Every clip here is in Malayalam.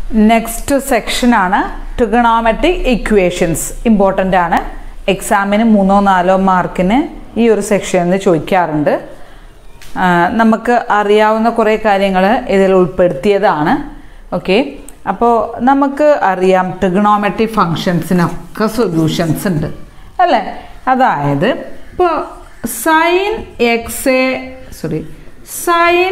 നെക്സ്റ്റ് സെക്ഷനാണ് ട്രിഗണോമെട്രിക് ഇക്വേഷൻസ് ഇമ്പോർട്ടൻ്റ് ആണ് എക്സാമിന് മൂന്നോ നാലോ മാർക്കിന് ഈ ഒരു സെക്ഷനിൽ ചോദിക്കാറുണ്ട് ആ, നമുക്ക് അറിയാവുന്ന കുറേ കാര്യങ്ങൾ ഇതിൽ ഉൾപ്പെടുത്തിയതാണ് ഓക്കെ അപ്പോൾ നമുക്ക് അറിയാം ട്രിഗണോമെട്രി ഫങ്ഷൻസിനൊക്കെ സൊല്യൂഷൻസ് ഉണ്ട് അല്ലേ അതായത് ഇപ്പോൾ sine x a sorry sine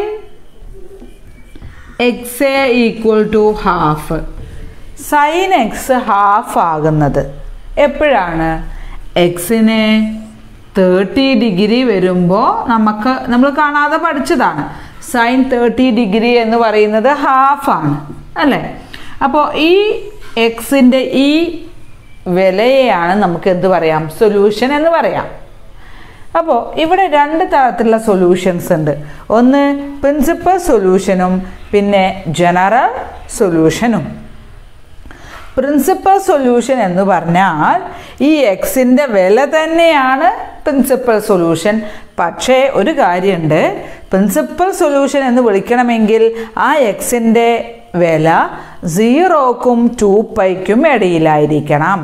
x a equal to half sine x half ആകുന്നത് എപ്പോഴാണ് എക്സിന് തേർട്ടി ഡിഗ്രി വരുമ്പോൾ നമുക്ക് നമ്മൾ കാണാതെ പഠിച്ചതാണ് സൈൻ തേർട്ടി ഡിഗ്രി എന്ന് പറയുന്നത് ഹാഫാണ് അല്ലേ അപ്പോൾ ഈ എക്സിൻ്റെ ഈ വിലയെയാണ് നമുക്ക് എന്ത് പറയാം സൊല്യൂഷൻ എന്ന് പറയാം അപ്പോൾ ഇവിടെ രണ്ട് തരത്തിലുള്ള സൊല്യൂഷൻസ് ഉണ്ട് ഒന്ന് പ്രിൻസിപ്പൽ സൊല്യൂഷനും പിന്നെ ജനറൽ സൊല്യൂഷനും പ്രിൻസിപ്പൽ സൊല്യൂഷൻ എന്ന് പറഞ്ഞാൽ ഈ എക്സിൻ്റെ വില തന്നെയാണ് പ്രിൻസിപ്പൽ സൊല്യൂഷൻ പക്ഷേ ഒരു കാര്യമുണ്ട് പ്രിൻസിപ്പൽ സൊല്യൂഷൻ എന്ന് വിളിക്കണമെങ്കിൽ ആ എക്സിൻ്റെ വില സീറോക്കും ടു പൈക്കും ഇടയിലായിരിക്കണം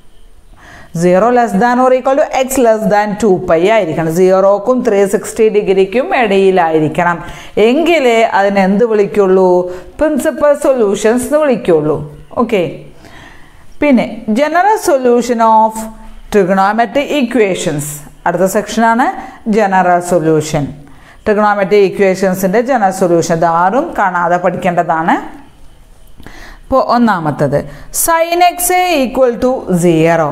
zero less than or equal to x less than two pi ആയിരിക്കണം സീറോക്കും ത്രീ സിക്സ്റ്റി ഡിഗ്രിക്കും ഇടയിലായിരിക്കണം എങ്കിലേ അതിനെന്ത് വിളിക്കുള്ളൂ പ്രിൻസിപ്പൽ സൊല്യൂഷൻസ് എന്ന് വിളിക്കുള്ളൂ ഓക്കെ പിന്നെ general solution of trigonometric equations അടുത്ത സെക്ഷനാണ് ജനറൽ സൊല്യൂഷൻ ട്രിഗണോമെട്രിക് ഇക്വേഷൻസിൻ്റെ ജനറൽ സൊല്യൂഷൻ ഇത് ആറും കാണാതെ പഠിക്കേണ്ടതാണ് ഇപ്പോൾ ഒന്നാമത്തത് sine x a equal to zero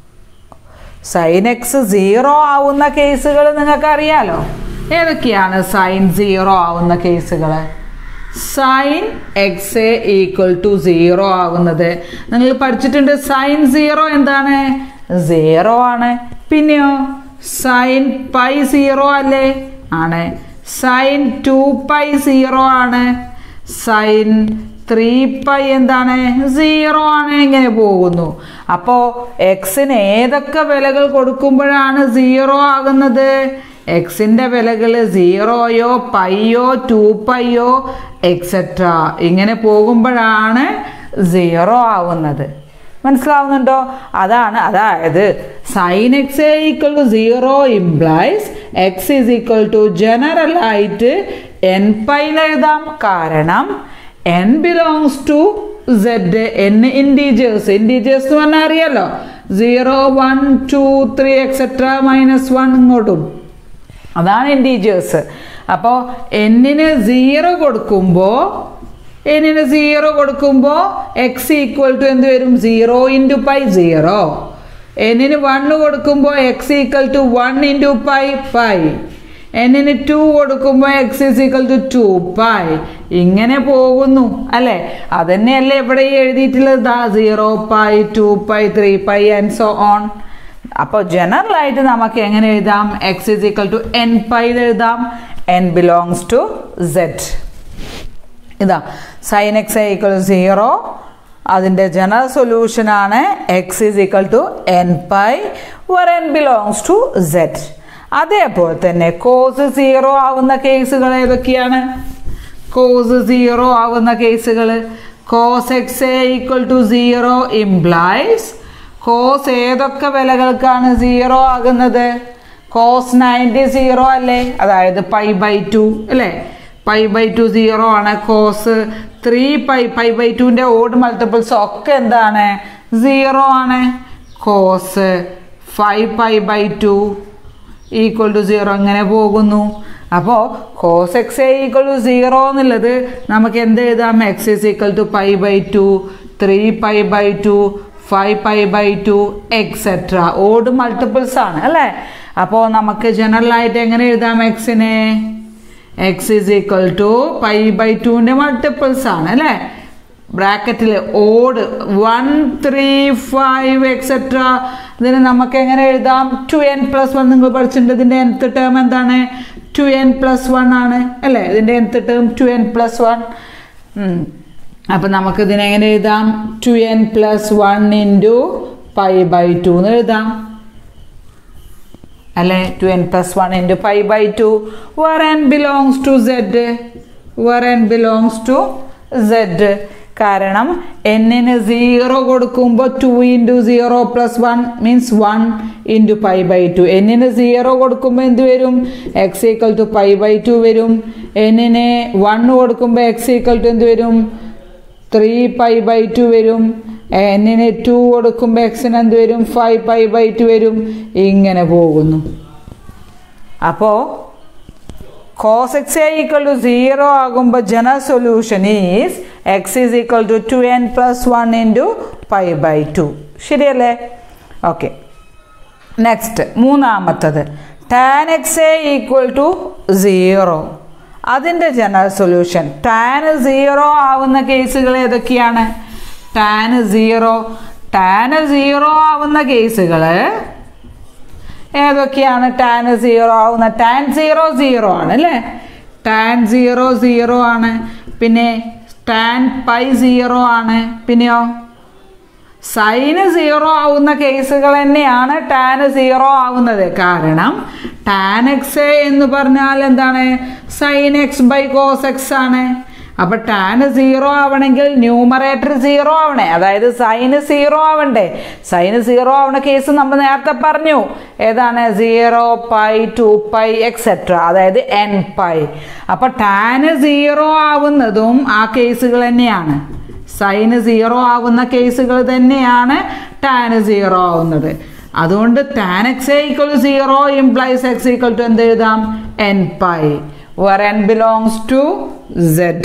sine x zero ആവുന്ന കേസുകൾ നിങ്ങൾക്ക് അറിയാലോ ഏതൊക്കെയാണ് സൈൻ സീറോ ആവുന്ന കേസുകൾ sine x a equal to zero ആകുന്നത് നിങ്ങൾ പഠിച്ചിട്ടുണ്ട് സൈൻ സീറോ എന്താണ് സീറോ ആണ് പിന്നെയോ സൈൻ പൈ സീറോ അല്ലേ ആണ് സൈൻ ടു പൈ സീറോ ആണ് സൈൻ ത്രീ പൈ എന്താണ് സീറോ ആണ് ഇങ്ങനെ പോകുന്നു അപ്പോൾ എക്സിന് ഏതൊക്കെ വിലകൾ കൊടുക്കുമ്പോഴാണ് സീറോ ആകുന്നത് എക്സിൻ്റെ വിലകൾ സീറോയോ പൈയോ ടു പൈയോ എക്സെട്ര ഇങ്ങനെ പോകുമ്പോഴാണ് സീറോ ആവുന്നത് മനസ്സിലാവുന്നുണ്ടോ അതാണ് അതായത് sine x a equal to zero implies x is equal to general ആയിട്ട് എൻ പൈൽ എഴുതാം കാരണം n belongs to Z n integers integers എന്ന് പറഞ്ഞാൽ അറിയാലോ zero one two three etcetera minus one ഇങ്ങോട്ടും അതാണ് ഇൻഡീജേഴ്സ് അപ്പോൾ എന്നിന് സീറോ കൊടുക്കുമ്പോൾ എന്നിന് സീറോ കൊടുക്കുമ്പോൾ എക്സ് ഈക്വൽ ടു എന്ത് വരും സീറോ ഇൻറ്റു പൈ സീറോ എന്നിന് വണ്ണ് കൊടുക്കുമ്പോൾ x equal to one into pi pi എന്നിന് ടു കൊടുക്കുമ്പോൾ x is equal to two pi ഇങ്ങനെ പോകുന്നു അല്ലേ അതന്നെയല്ലേ ഇവിടെ ഈ എഴുതിയിട്ടുള്ളത് ദാ zero pi two pi three pi and so on അപ്പോൾ ജനറൽ ആയിട്ട് നമുക്ക് എങ്ങനെ എഴുതാം x is equal to n പൈയിൽ എഴുതാം എൻ ബിലോങ്സ് ടു സെഡ് ഇതാ sine x equal to zero അതിൻ്റെ general സൊല്യൂഷനാണ് X is equal to n pi where n belongs to Z അതേപോലെ തന്നെ കോസ് സീറോ ആവുന്ന കേസുകൾ ഏതൊക്കെയാണ് കോസ് സീറോ ആവുന്ന കേസുകൾ cos x a equal to zero implies cos ഏതൊക്കെ വിലകൾക്കാണ് സീറോ ആകുന്നത് കോസ് നയൻറ്റി സീറോ അല്ലേ അതായത് പൈ ബൈ ടു അല്ലേ പൈ ബൈ ടു സീറോ ആണ് cos three pi pi by ടുവിൻ്റെ ഓഡ് മൾട്ടിപ്പിൾസ് ഒക്കെ എന്താണ് സീറോ ആണ് cos five pi by two equal to zero ഇങ്ങനെ പോകുന്നു അപ്പോൾ cos x a equal to zero എന്നുള്ളത് നമുക്ക് എന്ത് എഴുതാം x is equal to pi by to three pi by two five pi by two etcetera odd multiples ആണ് അല്ലേ അപ്പോൾ നമുക്ക് ജനറൽ ആയിട്ട് എങ്ങനെ എഴുതാം എക്സിനെ x is equal to pi by ടുവിൻ്റെ മൾട്ടിപ്പിൾസ് ആണ് അല്ലേ ബ്രാക്കറ്റിൽ odd one three five etcetera ഇതിന് നമുക്ക് എങ്ങനെ എഴുതാം ടു എൻ പ്ലസ് വൺ നിങ്ങൾ പഠിച്ചിട്ടുണ്ട് ഇതിൻ്റെ എൻത്ത് ടേം എന്താണ് ടു എൻ പ്ലസ് വൺ ആണ് അല്ലേ ഇതിൻ്റെ nth term two n plus one അപ്പം നമുക്ക് ഇതിനെങ്ങനെ എഴുതാം two n plus one into pi by two എന്ന് എഴുതാം അല്ലെ two n plus one into five by two where n belongs to Z where n belongs to Z കാരണം എന്നിന് സീറോ കൊടുക്കുമ്പോൾ two into zero plus one means one into pi by two എന്നിന് സീറോ കൊടുക്കുമ്പോൾ എന്ത് വരും x equal to pi by two വരും എന്നിന് വൺ കൊടുക്കുമ്പോൾ എക്സ് ഈക്വൽ ടു എന്ത് വരും ത്രീ പൈ ബൈ ടു വരും എന്നിന് ടു കൊടുക്കുമ്പോൾ എക്സിന് എന്ത് വരും ഫൈവ് പൈ ബൈ ടു വരും ഇങ്ങനെ പോകുന്നു അപ്പോൾ cos x equal to zero ആകുമ്പോൾ general solution is x is equal to two n plus one into pi by two ശരിയല്ലേ ഓക്കെ നെക്സ്റ്റ് മൂന്നാമത്തത് tan x a equal to zero അതിൻ്റെ ജനറൽ സൊല്യൂഷൻ ടാൻ സീറോ ആവുന്ന കേസുകൾ ഏതൊക്കെയാണ് ടാൻ സീറോ ടാൻ സീറോ ആവുന്ന കേസുകൾ ഏതൊക്കെയാണ് ടാൻ സീറോ ആവുന്ന ടാൻ സീറോ സീറോ ആണ് അല്ലേ ടാൻ സീറോ സീറോ ആണ് പിന്നെ ടാൻ പൈ സീറോ ആണ് പിന്നെയോ സൈന് സീറോ ആവുന്ന കേസുകൾ തന്നെയാണ് ടാൻ സീറോ ആവുന്നത് കാരണം ടാൻ എക്സ് എന്ന് പറഞ്ഞാൽ എന്താണ് sine x by cos x ആണ് അപ്പൊ ടാൻ സീറോ ആവണമെങ്കിൽ ന്യൂമറേറ്റർ സീറോ ആവണേ അതായത് സൈന് സീറോ ആവണ്ടേ സൈന് സീറോ ആവണ കേസ് നമ്മൾ നേരത്തെ പറഞ്ഞു ഏതാണ് zero pi two pi etcetera അതായത് എൻ പൈ അപ്പൊ ടാന് സീറോ ആവുന്നതും ആ കേസുകൾ തന്നെയാണ് സൈന് സീറോ ആവുന്ന കേസുകൾ തന്നെയാണ് ടാന് സീറോ ആവുന്നത് അതുകൊണ്ട് tan x equal zero implies x equal to എന്ത് എഴുതാം n pi where n belongs to z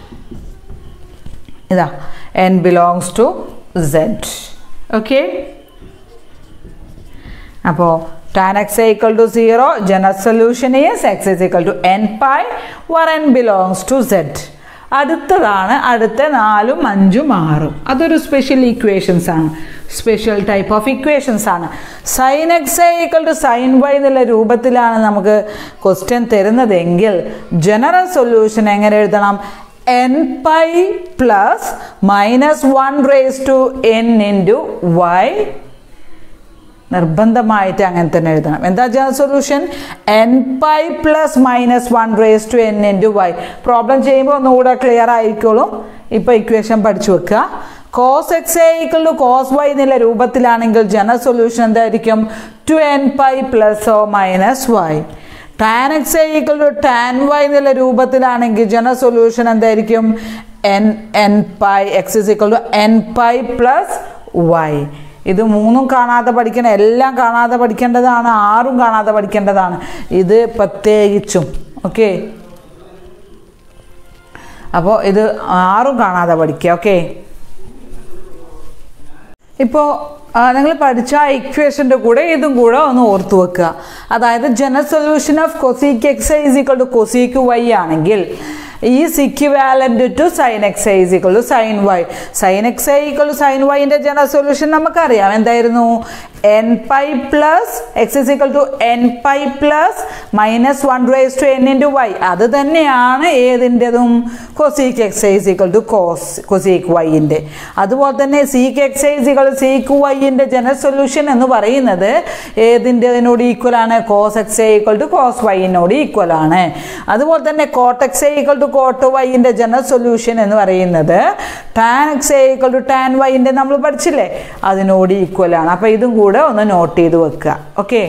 ഇതാ n belongs to z okay അപ്പോൾ tan x equal to zero general solution is x is equal to n pi where n belongs to Z അടുത്തതാണ് അടുത്ത നാലും അഞ്ചും ആറും അതൊരു സ്പെഷ്യൽ ഇക്വേഷൻസ് ആണ് സ്പെഷ്യൽ ടൈപ്പ് ഓഫ് ഇക്വേഷൻസ് ആണ് sine x equal to sine y എന്നുള്ള രൂപത്തിലാണ് നമുക്ക് ക്വസ്റ്റ്യൻ തരുന്നതെങ്കിൽ ജനറൽ സൊല്യൂഷൻ എങ്ങനെ എഴുതണം n pi plus minus one raise to n into y നിർബന്ധമായിട്ട് അങ്ങനെ തന്നെ എഴുതണം എന്താ general solution n pi plus minus one raise to n into y problem ചെയ്യുമ്പോൾ ഒന്നുകൂടെ ക്ലിയർ ആയിരിക്കോളും ഇപ്പോൾ ഇക്വേഷൻ പഠിച്ചു വെക്കുക cos x a equal to cos y എന്നുള്ള രൂപത്തിലാണെങ്കിൽ ജനറൽ സൊല്യൂഷൻ എന്തായിരിക്കും two n pi plus oh minus y tan x a equal to tan y എന്നുള്ള രൂപത്തിലാണെങ്കിൽ ജനറൽ സൊല്യൂഷൻ എന്തായിരിക്കും n n pi x is equal to n pi plus y ഇത് മൂന്നും കാണാതെ പഠിക്കണം എല്ലാം കാണാതെ പഠിക്കേണ്ടതാണ് ആറും കാണാതെ പഠിക്കേണ്ടതാണ് ഇത് പ്രത്യേകിച്ചും ഓക്കെ അപ്പോൾ ഇത് ആറും കാണാതെ പഠിക്കുക ഓക്കെ ഇപ്പോൾ നിങ്ങൾ പഠിച്ച ആ ഇക്വേഷൻ്റെ കൂടെ ഇതും കൂടെ ഒന്ന് ഓർത്തു വെക്കുക അതായത് general solution of cosec x is equal to cosec y ആണെങ്കിൽ is equivalent to sine x is equal to sine y sine x equal to sine വൈൻ്റെ ജനറൽ സൊല്യൂഷൻ നമുക്കറിയാം എന്തായിരുന്നു n pi plus x is equal to n pi plus minus one raise to n into y അത് തന്നെയാണ് ഏതിൻ്റെതും cosec x is equal to cos cosec വൈൻ്റെ അതുപോലെ തന്നെ sec x is equal to seek വൈൻ്റെ ജനറൽ സൊല്യൂഷൻ എന്ന് പറയുന്നത് ഏതിൻ്റെതിനോട് ഈക്വൽ ആണ് cos x equal to cos വൈനോട് ഈക്വൽ ആണ് അതുപോലെ തന്നെ cot x equal to cot വൈൻ്റെ ജനറൽ സൊല്യൂഷൻ എന്ന് പറയുന്നത് tan x equal to tan വൈൻ്റെ നമ്മൾ പഠിച്ചില്ലേ അതിനോട് ഈക്വൽ ആണ് അപ്പോൾ ഇതും കൂടെ ഒന്ന് നോട്ട് ചെയ്ത് വെക്കുക ഓക്കെ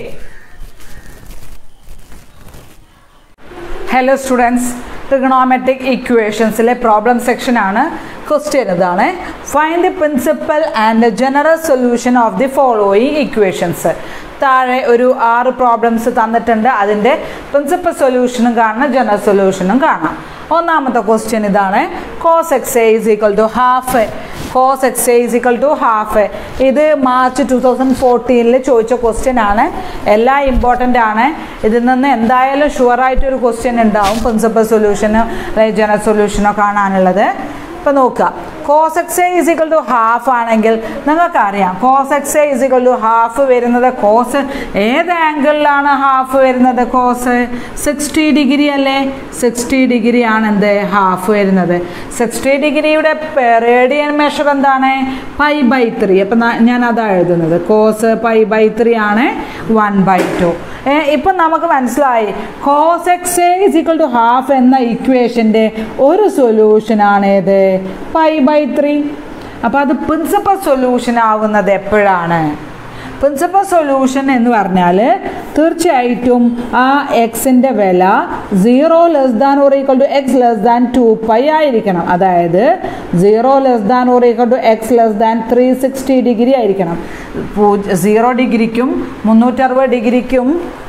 ഹലോ സ്റ്റുഡൻസ് ട്രിഗണോമെട്രിക് ഇക്വേഷൻസിലെ പ്രോബ്ലം സെക്ഷൻ ആണ് ക്വസ്റ്റ്യൻ ഇതാണ് find the principal and general solution of the following equations താഴെ ഒരു ആറ് പ്രോബ്ലംസ് തന്നിട്ടുണ്ട് അതിൻ്റെ പ്രിൻസിപ്പൽ സൊല്യൂഷനും കാണണം ജനറൽ സൊല്യൂഷനും കാണാം ഒന്നാമത്തെ ക്വസ്റ്റ്യൻ ഇതാണ് cos x is equal to half cos x is equal to half ഇത് മാർച്ച് ടു തൗസൻഡ് ഫോർട്ടീനിൽ ചോദിച്ച ക്വസ്റ്റ്യൻ ആണ് എല്ലാം ഇമ്പോർട്ടൻ്റ് ആണ് ഇതിൽ നിന്ന് എന്തായാലും ഷുവറായിട്ടൊരു ക്വസ്റ്റ്യൻ ഉണ്ടാവും പ്രിൻസിപ്പൽ സൊല്യൂഷനോ അല്ലെങ്കിൽ ജനറൽ സൊല്യൂഷനോ കാണാനുള്ളത് ഇപ്പം നോക്കുക cos x is equal to half ആണെങ്കിൽ നിങ്ങൾക്കറിയാം cos x is equal to half വരുന്നത് കോസ് ഏത് ആംഗിളിലാണ് ഹാഫ് വരുന്നത് കോസ് സിക്സ്റ്റി ഡിഗ്രി അല്ലേ സിക്സ്റ്റി ഡിഗ്രി ആണ് എന്ത് ഹാഫ് വരുന്നത് സിക്സ്റ്റി ഡിഗ്രിയുടെ റേഡിയൻ മെഷർ എന്താണ് പൈ ബൈ ത്രീ അപ്പം ഞാൻ അതാ എഴുതുന്നത് കോസ് പൈ ബൈ ത്രീ ആണ് വൺ ബൈ ടു ഇപ്പം നമുക്ക് മനസ്സിലായി cos x is equal to half എന്ന ഇക്വേഷൻ്റെ ഒരു സൊല്യൂഷൻ ആണ് ഏത് പൈ ബൈ ത്രീ അപ്പോൾ അത് പ്രിൻസിപ്പൽ സൊല്യൂഷൻ ആവുന്നത് എപ്പോഴാണ് പ്രിൻസിപ്പൽ സൊല്യൂഷൻ എന്ന് പറഞ്ഞാൽ തീർച്ചയായിട്ടും ആ എക്സിൻ്റെ വില zero less than or equal to x less than two pi ആയിരിക്കണം അതായത് zero less than or equal to x less than three sixty degree ആയിരിക്കണം സീറോ ഡിഗ്രിക്കും മുന്നൂറ്ററുപത് ഡിഗ്രിക്കും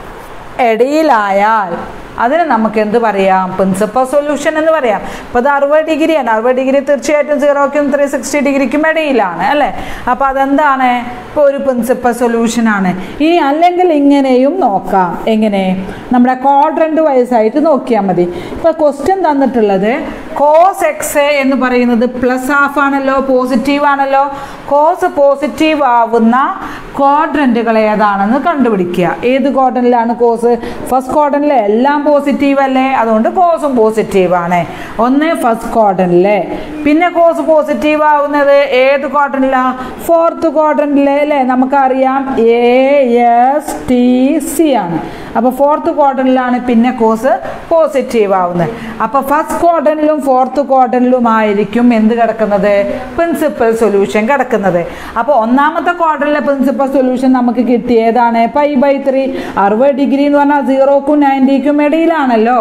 ഇടയിലായാൽ അതിന് നമുക്ക് എന്ത് പറയാം പ്രിൻസിപ്പൽ സൊല്യൂഷൻ എന്ന് പറയാം ഇപ്പോൾ അത് അറുപത് ഡിഗ്രിയാണ് അറുപത് ഡിഗ്രി തീർച്ചയായിട്ടും സീറോക്കും ത്രീ സിക്സ്റ്റി ഡിഗ്രിക്കും ഇടയിലാണ് അല്ലേ അപ്പോൾ അതെന്താണ് ഇപ്പോൾ ഒരു പ്രിൻസിപ്പൽ സൊല്യൂഷനാണ് ഇനി അല്ലെങ്കിൽ ഇങ്ങനെയും നോക്കാം എങ്ങനെ നമ്മുടെ ക്വാഡ്രൻറ്റ് വയസ്സായിട്ട് നോക്കിയാൽ മതി ഇപ്പോൾ ക്വസ്റ്റ്യൻ തന്നിട്ടുള്ളത് കോസ് എക്സ് എന്ന് പറയുന്നത് പ്ലസ് ഹാഫ് ആണല്ലോ പോസിറ്റീവ് ആണല്ലോ കോസ് പോസിറ്റീവ് ആവുന്ന ക്വാഡ്രൻറ്റുകൾ ഏതാണെന്ന് കണ്ടുപിടിക്കുക ഏത് ക്വാഡ്രൻറ്റിലാണ് കോസ് ഫസ്റ്റ് ക്വാഡ്രൻറ്റിലെ എല്ലാം പോസിറ്റീവ് അല്ലേ അതുകൊണ്ട് കോസും പോസിറ്റീവ് ആണ് ഒന്ന് ഫസ്റ്റ് ക്വാഡ്രൻറ്റിലെ പിന്നെ കോസ് പോസിറ്റീവ് ആവുന്നത് ഏത് ക്വാഡ്രൻറ്റിലാണ് ഫോർത്ത് ക്വാഡ്രൻറ്റിലെ അല്ലേ നമുക്കറിയാം എ എസ് ടി സി ആണ് അപ്പോൾ ഫോർത്ത് ക്വാർട്ടറിലാണ് പിന്നെ കോസ് പോസിറ്റീവ് ആവുന്നത് അപ്പോൾ ഫസ്റ്റ് ക്വാർട്ടറിലും ഫോർത്ത് ക്വാർട്ടറിലും ആയിരിക്കും എന്ത് കിടക്കുന്നത് പ്രിൻസിപ്പൽ സൊല്യൂഷൻ കിടക്കുന്നത് അപ്പോൾ ഒന്നാമത്തെ ക്വാർട്ടറിലെ പ്രിൻസിപ്പൽ സൊല്യൂഷൻ നമുക്ക് കിട്ടിയതാണ് പൈ ബൈ ത്രീ അറുപത് ഡിഗ്രി എന്ന് പറഞ്ഞാൽ സീറോക്കും നയൻറ്റിക്കും ഇടയിലാണല്ലോ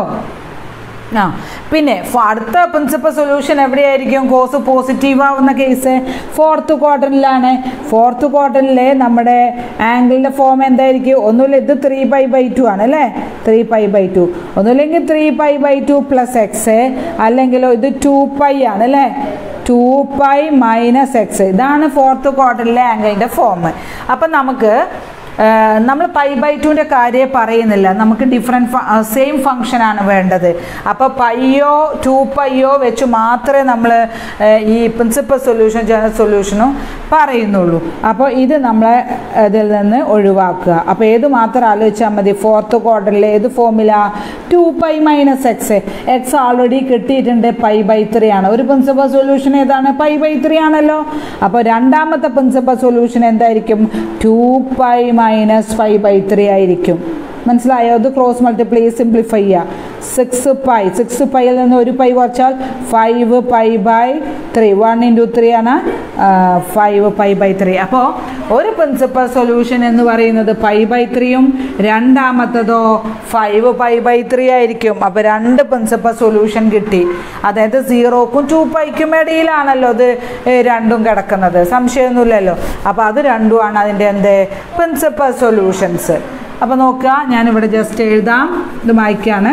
ആ പിന്നെ ഫ- അടുത്ത പ്രിൻസിപ്പൽ സൊല്യൂഷൻ എവിടെയായിരിക്കും കോസ് പോസിറ്റീവ് ആവുന്ന കേസ് ഫോർത്ത് ക്വാർട്ടറിലാണ് ഫോർത്ത് ക്വാർട്ടറിലെ നമ്മുടെ ആംഗിളിൻ്റെ ഫോം എന്തായിരിക്കും ഒന്നുമില്ല ഇത് ത്രീ പൈ ബൈ ടു ആണ് അല്ലേ ത്രീ പൈ ബൈ ടു ഒന്നുമില്ലെങ്കിൽ three pi by two plus x അല്ലെങ്കിലോ ഇത് ടു പൈ ആണ് അല്ലേ ടു പൈ മൈനസ് എക്സ് ഇതാണ് ഫോർത്ത് ക്വാർട്ടറിലെ ആംഗിളിൻ്റെ ഫോം അപ്പം നമുക്ക് നമ്മൾ പൈ ബൈ ടുവിൻ്റെ കാര്യം പറയുന്നില്ല നമുക്ക് ഡിഫറെൻറ്റ് സെയിം ഫങ്ഷനാണ് വേണ്ടത് അപ്പോൾ പയ്യോ ടു പയ്യോ വെച്ച് മാത്രമേ നമ്മൾ ഈ പ്രിൻസിപ്പൽ സൊല്യൂഷൻ ജനറൽ സൊല്യൂഷനും പറയുന്നുള്ളൂ അപ്പോൾ ഇത് നമ്മളെ ഇതിൽ നിന്ന് ഒഴിവാക്കുക അപ്പോൾ ഏത് മാത്രം ആലോചിച്ചാൽ മതി ഫോർത്ത് ക്വാർട്ടറിൽ ഏത് ഫോമില two pi minus x x already കിട്ടിയിട്ടുണ്ട് പൈ ബൈ ത്രീ ആണ് ഒരു പ്രിൻസിപ്പൽ സൊല്യൂഷൻ ഏതാണ് പൈ ബൈ ത്രീ ആണല്ലോ അപ്പോൾ രണ്ടാമത്തെ പ്രിൻസിപ്പൽ സൊല്യൂഷൻ എന്തായിരിക്കും two pi minus five by three ആയിരിക്കും മനസ്സിലായോ അത് ക്രോസ് മൾട്ടിപ്ലൈ സിംപ്ലിഫൈ ചെയ്യുക സിക്സ് പൈ സിക്സ് പൈയിൽ നിന്ന് ഒരു പൈ കുറച്ചാൽ five pi by three one into three ആണ് ഫൈവ് പൈ ബൈ ത്രീ അപ്പോൾ ഒരു പ്രിൻസിപ്പൽ സൊല്യൂഷൻ എന്ന് പറയുന്നത് പൈ ബൈ ത്രീയും രണ്ടാമത്തതോ ഫൈവ് പൈ ബൈ ത്രീ ആയിരിക്കും അപ്പോൾ രണ്ട് പ്രിൻസിപ്പൽ സൊല്യൂഷൻ കിട്ടി അതായത് സീറോക്കും ടു പൈക്കും ഇടയിലാണല്ലോ ഇത് ഏ, രണ്ടും കിടക്കുന്നത് സംശയമൊന്നുമില്ലല്ലോ അപ്പോൾ അത് രണ്ടുമാണ് അതിൻ്റെ എന്ത് പ്രിൻസിപ്പൽ സൊല്യൂഷൻസ് അപ്പോൾ നോക്കുക ഞാനിവിടെ ജസ്റ്റ് എഴുതാം ഇത് വായിക്കാണ്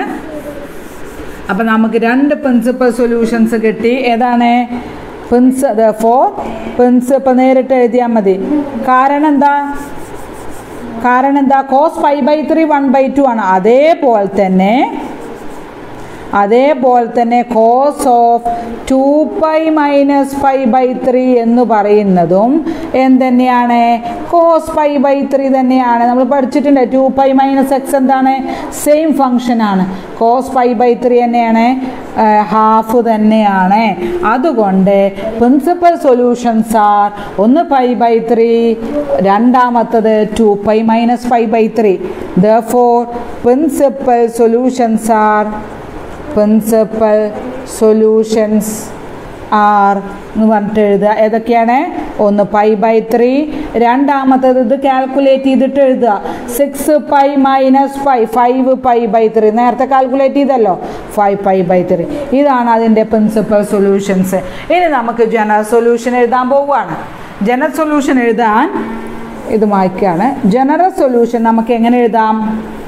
അപ്പം നമുക്ക് രണ്ട് പ്രിൻസിപ്പൽ സൊല്യൂഷൻസ് കിട്ടി ഏതാണ് പ്രിൻസ് ഫോർ പ്രിൻസിപ്പൽ നേരിട്ട് എഴുതിയാൽ മതി കാരണം എന്താ കാരണം എന്താ cos five by three one by two ആണ് അതേപോലെ തന്നെ അതേപോലെ തന്നെ cos of two pi minus five by three എന്ന് പറയുന്നതും എന്തുതന്നെയാണ് കോസ് ഫൈവ് ബൈ ത്രീ തന്നെയാണ് നമ്മൾ പഠിച്ചിട്ടുണ്ട് ടു പൈ മൈനസ് എക്സ് എന്താണ് സെയിം ഫങ്ഷൻ ആണ് കോസ് ഫൈവ് ബൈ ത്രീ തന്നെയാണ് ഹാഫ് തന്നെയാണ് അതുകൊണ്ട് പ്രിൻസിപ്പൽ സൊല്യൂഷൻസ് ആർ ഒന്ന് പൈ ബൈ ത്രീ രണ്ടാമത്തത് two pi minus five by three therefore principal solutions are principal solutions are എന്ന് പറഞ്ഞിട്ട് എഴുതുക ഏതൊക്കെയാണ് ഒന്ന് പൈ ബൈ ത്രീ രണ്ടാമത്തത് ഇത് കാൽക്കുലേറ്റ് ചെയ്തിട്ട് എഴുതുക six pi minus five five pi by three നേരത്തെ കാൽക്കുലേറ്റ് ചെയ്തല്ലോ ഫൈവ് പൈ ബൈ ത്രീ ഇതാണ് അതിൻ്റെ പ്രിൻസിപ്പൽ സൊല്യൂഷൻസ് ഇനി നമുക്ക് ജനറൽ സൊല്യൂഷൻ എഴുതാൻ പോവുകയാണ് ജനറൽ സൊല്യൂഷൻ എഴുതാൻ ഇത് വായിക്കുകയാണ് ജനറൽ സൊല്യൂഷൻ നമുക്ക് എങ്ങനെ എഴുതാം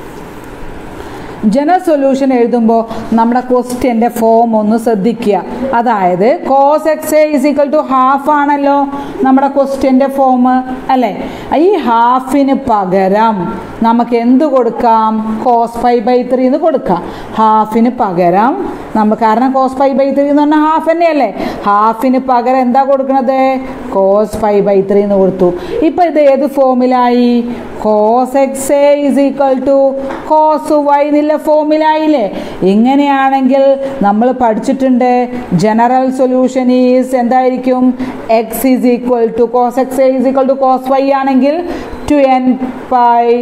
ജനറൽ സൊല്യൂഷൻ എഴുതുമ്പോൾ നമ്മുടെ ക്വസ്റ്റ്യൻ്റെ ഫോം ഒന്ന് ശ്രദ്ധിക്കുക അതായത് cos x a is equal to half ആണല്ലോ നമ്മുടെ ക്വസ്റ്റ്യൻ്റെ ഫോം അല്ലേ ഈ ഹാഫിന് പകരം നമുക്ക് എന്ത് കൊടുക്കാം കോസ് ഫൈവ് ബൈ ത്രീ എന്ന് കൊടുക്കാം ഹാഫിന് പകരം നമുക്ക് കാരണം കോസ് ഫൈവ് ബൈ ത്രീ എന്ന് പറഞ്ഞാൽ ഹാഫ് തന്നെയല്ലേ ഹാഫിന് പകരം എന്താ കൊടുക്കുന്നത് കോസ് ഫൈവ് ബൈ ത്രീ എന്ന് കൊടുത്തു ഇപ്പം ഇത് ഏത് ഫോമിലായി cos x a is equal to cos y എന്നുള്ള ഫോമിലായില്ലേ ഇങ്ങനെയാണെങ്കിൽ നമ്മൾ പഠിച്ചിട്ടുണ്ട് ജനറൽ സൊല്യൂഷൻ ഈസ് എന്തായിരിക്കും x is equal to cos x a is equal to cos y ആണെങ്കിൽ two n pi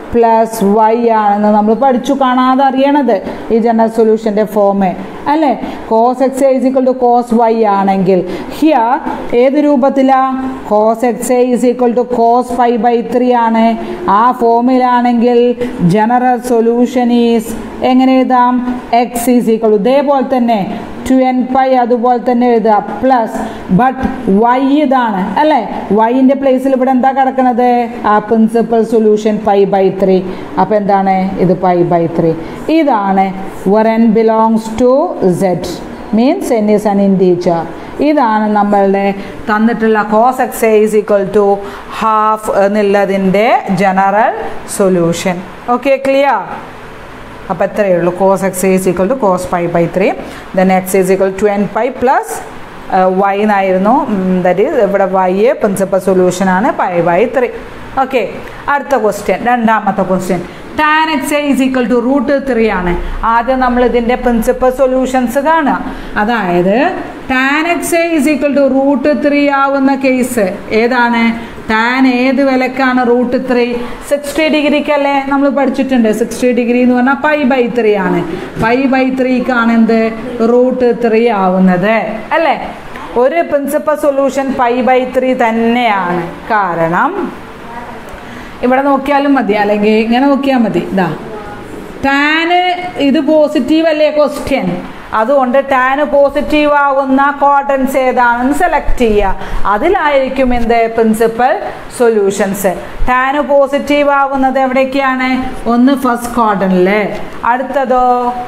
plus y ആണെന്ന് നമ്മൾ പഠിച്ചു കാണാതെ അറിയണത് ഈ ജനറൽ സൊല്യൂഷൻ്റെ ഫോം അല്ലേ cos x is equal to cos y ആണെങ്കിൽ ഹിയർ ഏത് രൂപത്തിലാ cos x is equal to cos five by three ആണ് ആ ഫോമിലാണെങ്കിൽ ജനറൽ സൊല്യൂഷൻ ഈസ് എങ്ങനെ എഴുതാം എക്സ് ഈസ് ഈക്വൽ ടു ഇതേപോലെ തന്നെ ടു എൻ പൈ അതുപോലെ തന്നെ എഴുതുക പ്ലസ് ബട്ട് വൈ ഇതാണ് അല്ലേ വൈൻ്റെ പ്ലേസിൽ ഇവിടെ എന്താ കിടക്കുന്നത് ആ principal solution pi by three അപ്പോൾ എന്താണ് ഇത് പൈ ബൈ ത്രീ ഇതാണ് where n belongs to Z means n is an integer ഇതാണ് നമ്മളുടെ തന്നിട്ടുള്ള cos x is equal to half എന്നുള്ളതിൻ്റെ ജനറൽ സൊല്യൂഷൻ ഓക്കെ ക്ലിയർ അപ്പോൾ എത്രയേ ഉള്ളൂ cos x is equal to cos pi by three then x is equal to n pi plus y എന്നായിരുന്നു ദറ്റ് ഈസ് ഇവിടെ വൈ പ്രിൻസിപ്പൽ സൊല്യൂഷനാണ് പൈ ബൈ ത്രീ ഓക്കെ അടുത്ത ക്വസ്റ്റ്യൻ രണ്ടാമത്തെ question tan x is equal to root three ആണ് ആദ്യം നമ്മൾ ഇതിൻ്റെ പ്രിൻസിപ്പൽ സൊല്യൂഷൻസ് കാണുക അതായത് tan x is equal to root three ആവുന്ന കേസ് ഏതാണ് ടാൻ ഏത് വിലക്കാണ് റൂട്ട് ത്രീ സിക്സ്റ്റി ഡിഗ്രിക്കല്ലേ നമ്മൾ പഠിച്ചിട്ടുണ്ട് സിക്സ്റ്റി ഡിഗ്രി എന്ന് പറഞ്ഞാൽ പൈ ബൈ ത്രീ ആണ് പൈ ബൈ ത്രീക്കാണ് എന്ത് റൂട്ട് ത്രീ ആവുന്നത് അല്ലേ ഒരു principal solution pi by three തന്നെയാണ് കാരണം ഇവിടെ നോക്കിയാലും മതി അല്ലെങ്കിൽ ഇങ്ങനെ നോക്കിയാൽ മതി ഇതാ ടാന് ഇത് പോസിറ്റീവ് അല്ലേ ക്വസ്റ്റ്യൻ അതുകൊണ്ട് ടാന് പോസിറ്റീവ് ആവുന്ന കോട്ടൺസ് ഏതാണെന്ന് സെലക്ട് ചെയ്യുക അതിലായിരിക്കും എന്ത് പ്രിൻസിപ്പൽ സൊല്യൂഷൻസ് ടാന് പോസിറ്റീവ് ആവുന്നത് എവിടേക്കാണ് ഒന്ന് ഫസ്റ്റ് കോട്ടണില് അടുത്തതോ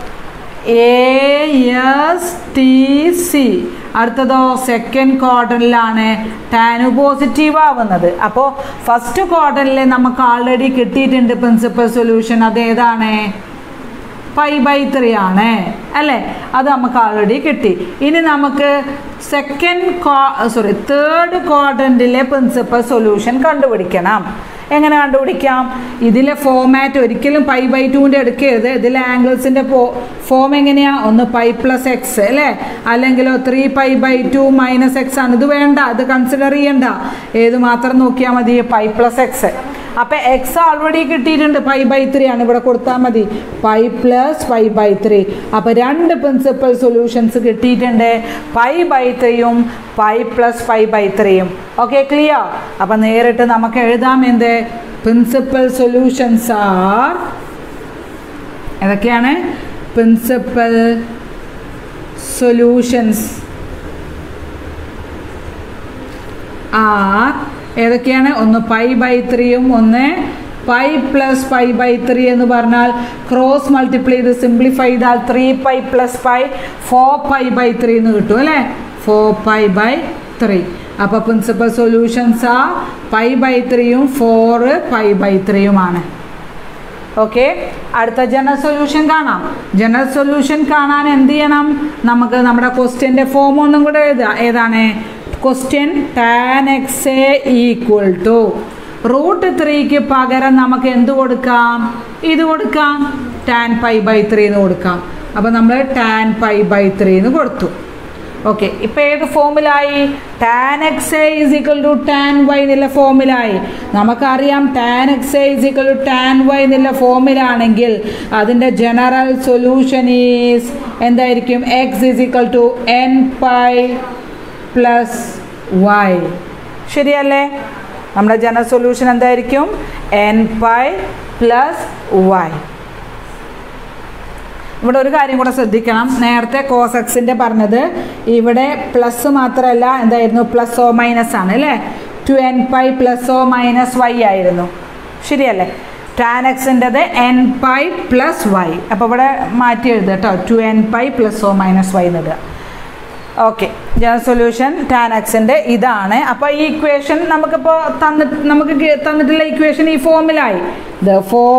എ എസ് ടി സി അടുത്തതോ സെക്കൻഡ് ക്വാർട്ടറിലാണ് ടാനു പോസിറ്റീവ് ആവുന്നത് അപ്പോൾ ഫസ്റ്റ് ക്വാർട്ടറിൽ നമുക്ക് ആൾറെഡി കിട്ടിയിട്ടുണ്ട് പ്രിൻസിപ്പൽ സൊല്യൂഷൻ അതേതാണ് പൈ ബൈ ത്രീ ആണ് അല്ലേ അത് നമുക്ക് ആൾറെഡി കിട്ടി ഇനി നമുക്ക് സെക്കൻഡ് സോറി തേർഡ് ക്വാർട്ടറിലെ പ്രിൻസിപ്പൽ സൊല്യൂഷൻ കണ്ടുപിടിക്കണം എങ്ങനെ കണ്ടുപിടിക്കാം ഇതിലെ ഫോമാറ്റ് ഒരിക്കലും പൈ ബൈ ടുവിൻ്റെ എടുക്കരുത് ഇതിലെ ആംഗിൾസിൻ്റെ ഫോം എങ്ങനെയാ ഒന്ന് പൈ പ്ലസ് എക്സ് അല്ലേ അല്ലെങ്കിലോ three pi by two minus x ആണ് ഇത് വേണ്ട ഇത് കൺസിഡർ ചെയ്യണ്ട ഏത് മാത്രം നോക്കിയാൽ മതി പൈ പ്ലസ് എക്സ് അപ്പം എക്സ് ഓൾറെഡി കിട്ടിയിട്ടുണ്ട് പൈ ബൈ ത്രീ ആണ് ഇവിടെ കൊടുത്താൽ മതി pi plus pi by three അപ്പോൾ രണ്ട് പ്രിൻസിപ്പൽ സൊല്യൂഷൻസ് കിട്ടിയിട്ടുണ്ട് പൈ ബൈ ത്രീയും പൈ പ്ലസ് പൈ ബൈ ത്രീയും ഓക്കെ ക്ലിയർ അപ്പം നേരിട്ട് നമുക്ക് എഴുതാം എന്ത് പ്രിൻസിപ്പൽ സൊല്യൂഷൻസ് ആർ ഏതൊക്കെയാണ് പ്രിൻസിപ്പൽ സൊല്യൂഷൻസ് ആർ ഏതൊക്കെയാണ് ഒന്ന് പൈ ബൈ ത്രീയും ഒന്ന് pi plus pi by three എന്ന് പറഞ്ഞാൽ ക്രോസ് മൾട്ടിപ്ലൈ ചെയ്ത് സിംപ്ലിഫൈ ചെയ്താൽ three pi plus pi four pi by three എന്ന് കിട്ടും അല്ലേ ഫോർ പൈ ബൈ ത്രീ അപ്പോൾ പ്രിൻസിപ്പൽ സൊല്യൂഷൻസ് ആ പൈ ബൈ ത്രീയും ഫോർ പൈ ബൈ ത്രീയുമാണ് ഓക്കെ അടുത്ത ജനറൽ സൊല്യൂഷൻ കാണാം ജനറൽ സൊല്യൂഷൻ കാണാൻ എന്ത് ചെയ്യണം നമുക്ക് നമ്മുടെ ക്വസ്റ്റ്യൻ്റെ ഫോം ഒന്നും കൂടെ എഴുതുക ഏതാണ് question tan x a equal to root ത്രീക്ക് പകരം നമുക്ക് എന്ത് കൊടുക്കാം ഇത് കൊടുക്കാം ടാൻ പൈ ബൈ ത്രീ എന്ന് കൊടുക്കാം അപ്പോൾ നമ്മൾ ടാൻ പൈ ബൈ ത്രീ എന്ന് കൊടുത്തു ഓക്കെ ഇപ്പോൾ ഏത് ഫോമിലായി tan x a is equal to tan y എന്നുള്ള ഫോമിലായി നമുക്കറിയാം tan x a is equal to tan y എന്നുള്ള ഫോമിലാണെങ്കിൽ അതിൻ്റെ ജനറൽ സൊല്യൂഷൻ ഈസ് എന്തായിരിക്കും x is equal to n pi plus y ശരിയല്ലേ നമ്മുടെ ജനറൽ സൊല്യൂഷൻ എന്തായിരിക്കും എൻ പൈ പ്ലസ് വൈ ഇവിടെ ഒരു കാര്യം കൂടെ ശ്രദ്ധിക്കണം നേരത്തെ കോസ് എക്സിൻ്റെ പറഞ്ഞത് ഇവിടെ പ്ലസ് മാത്രമല്ല എന്തായിരുന്നു പ്ലസ് ഓ മൈനസ് ആണ് അല്ലേ ടു എൻ പൈ പ്ലസ് ഓ മൈനസ് വൈ ആയിരുന്നു ശരിയല്ലേ ടാൻ എക്സിൻ്റെത് എൻ പൈ പ്ലസ് വൈ അപ്പോൾ ഇവിടെ മാറ്റി എഴുതുക കേട്ടോ ടു എൻ പൈ പ്ലസ് ഓ മൈനസ് വൈ എന്നിടുക ഓക്കെ ജനറൽ സൊല്യൂഷൻ ടാൻ എക്സിൻ്റെ ഇതാണ് അപ്പോൾ ഈ ഇക്വേഷൻ നമുക്കിപ്പോൾ തന്നിട്ട് നമുക്ക് തന്നിട്ടുള്ള ഇക്വേഷൻ ഈ ഫോമിലായി ദ ഫോർ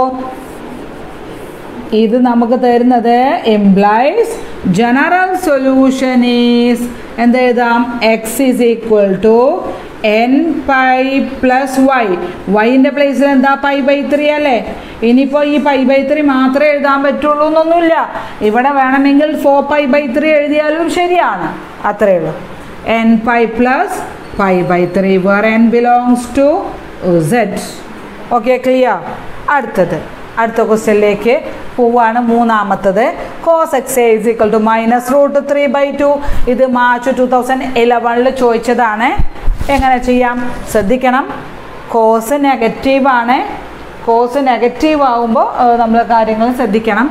ഇത് നമുക്ക് തരുന്നത് എംപ്ലൈസ് ജനറൽ സൊല്യൂഷൻ ഈസ് എന്ത് എഴുതാം x is equal to n pi plus y വൈൻ്റെ പ്ലേസിൽ എന്താ പൈ ബൈ ത്രീ അല്ലേ ഇനിയിപ്പോൾ ഈ പൈ ബൈ ത്രീ മാത്രമേ എഴുതാൻ പറ്റുള്ളൂ എന്നൊന്നുമില്ല ഇവിടെ വേണമെങ്കിൽ ഫോർ പൈ ബൈ ത്രീ എഴുതിയാലും ശരിയാണ് അത്രയേ ഉള്ളൂ n pi plus pi by three where n belongs to Z okay clear അടുത്തത് അടുത്ത ക്വസ്റ്റ്യനിലേക്ക് പോവാണ് മൂന്നാമത്തത് cos x a is equal to minus root three by two ഇത് മാർച്ച് ടു തൗസൻഡ് ഇലവനിൽ ചോദിച്ചതാണ് എങ്ങനെ ചെയ്യാം ശ്രദ്ധിക്കണം കോസ് നെഗറ്റീവാണ് കോസ് നെഗറ്റീവ് ആകുമ്പോൾ നമ്മൾ കാര്യങ്ങൾ ശ്രദ്ധിക്കണം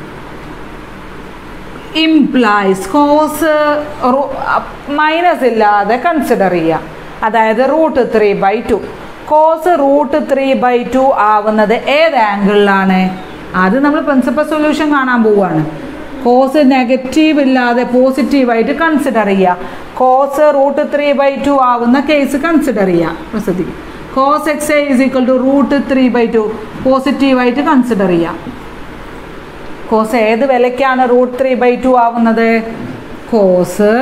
ഇംപ്ലൈസ് കോസ് മൈനസ് ഇല്ലാതെ കൺസിഡർ ചെയ്യാം അതായത് root three by two cos root three by two ആവുന്നത് ഏത് ആംഗിളിലാണ് അത് നമ്മൾ പ്രിൻസിപ്പൽ സൊല്യൂഷൻ കാണാൻ പോവുകയാണ് കോസ് നെഗറ്റീവ് ഇല്ലാതെ പോസിറ്റീവായിട്ട് കൺസിഡർ ചെയ്യുക cos root three by two ആവുന്ന കേസ് കൺസിഡർ ചെയ്യുക ശ്രദ്ധിക്കുക cos x a is equal to root three by two പോസിറ്റീവായിട്ട് കൺസിഡർ ചെയ്യാം കോസ് ഏത് വിലയ്ക്കാണ് റൂട്ട് ത്രീ ബൈ ടു ആവുന്നത് കോസ്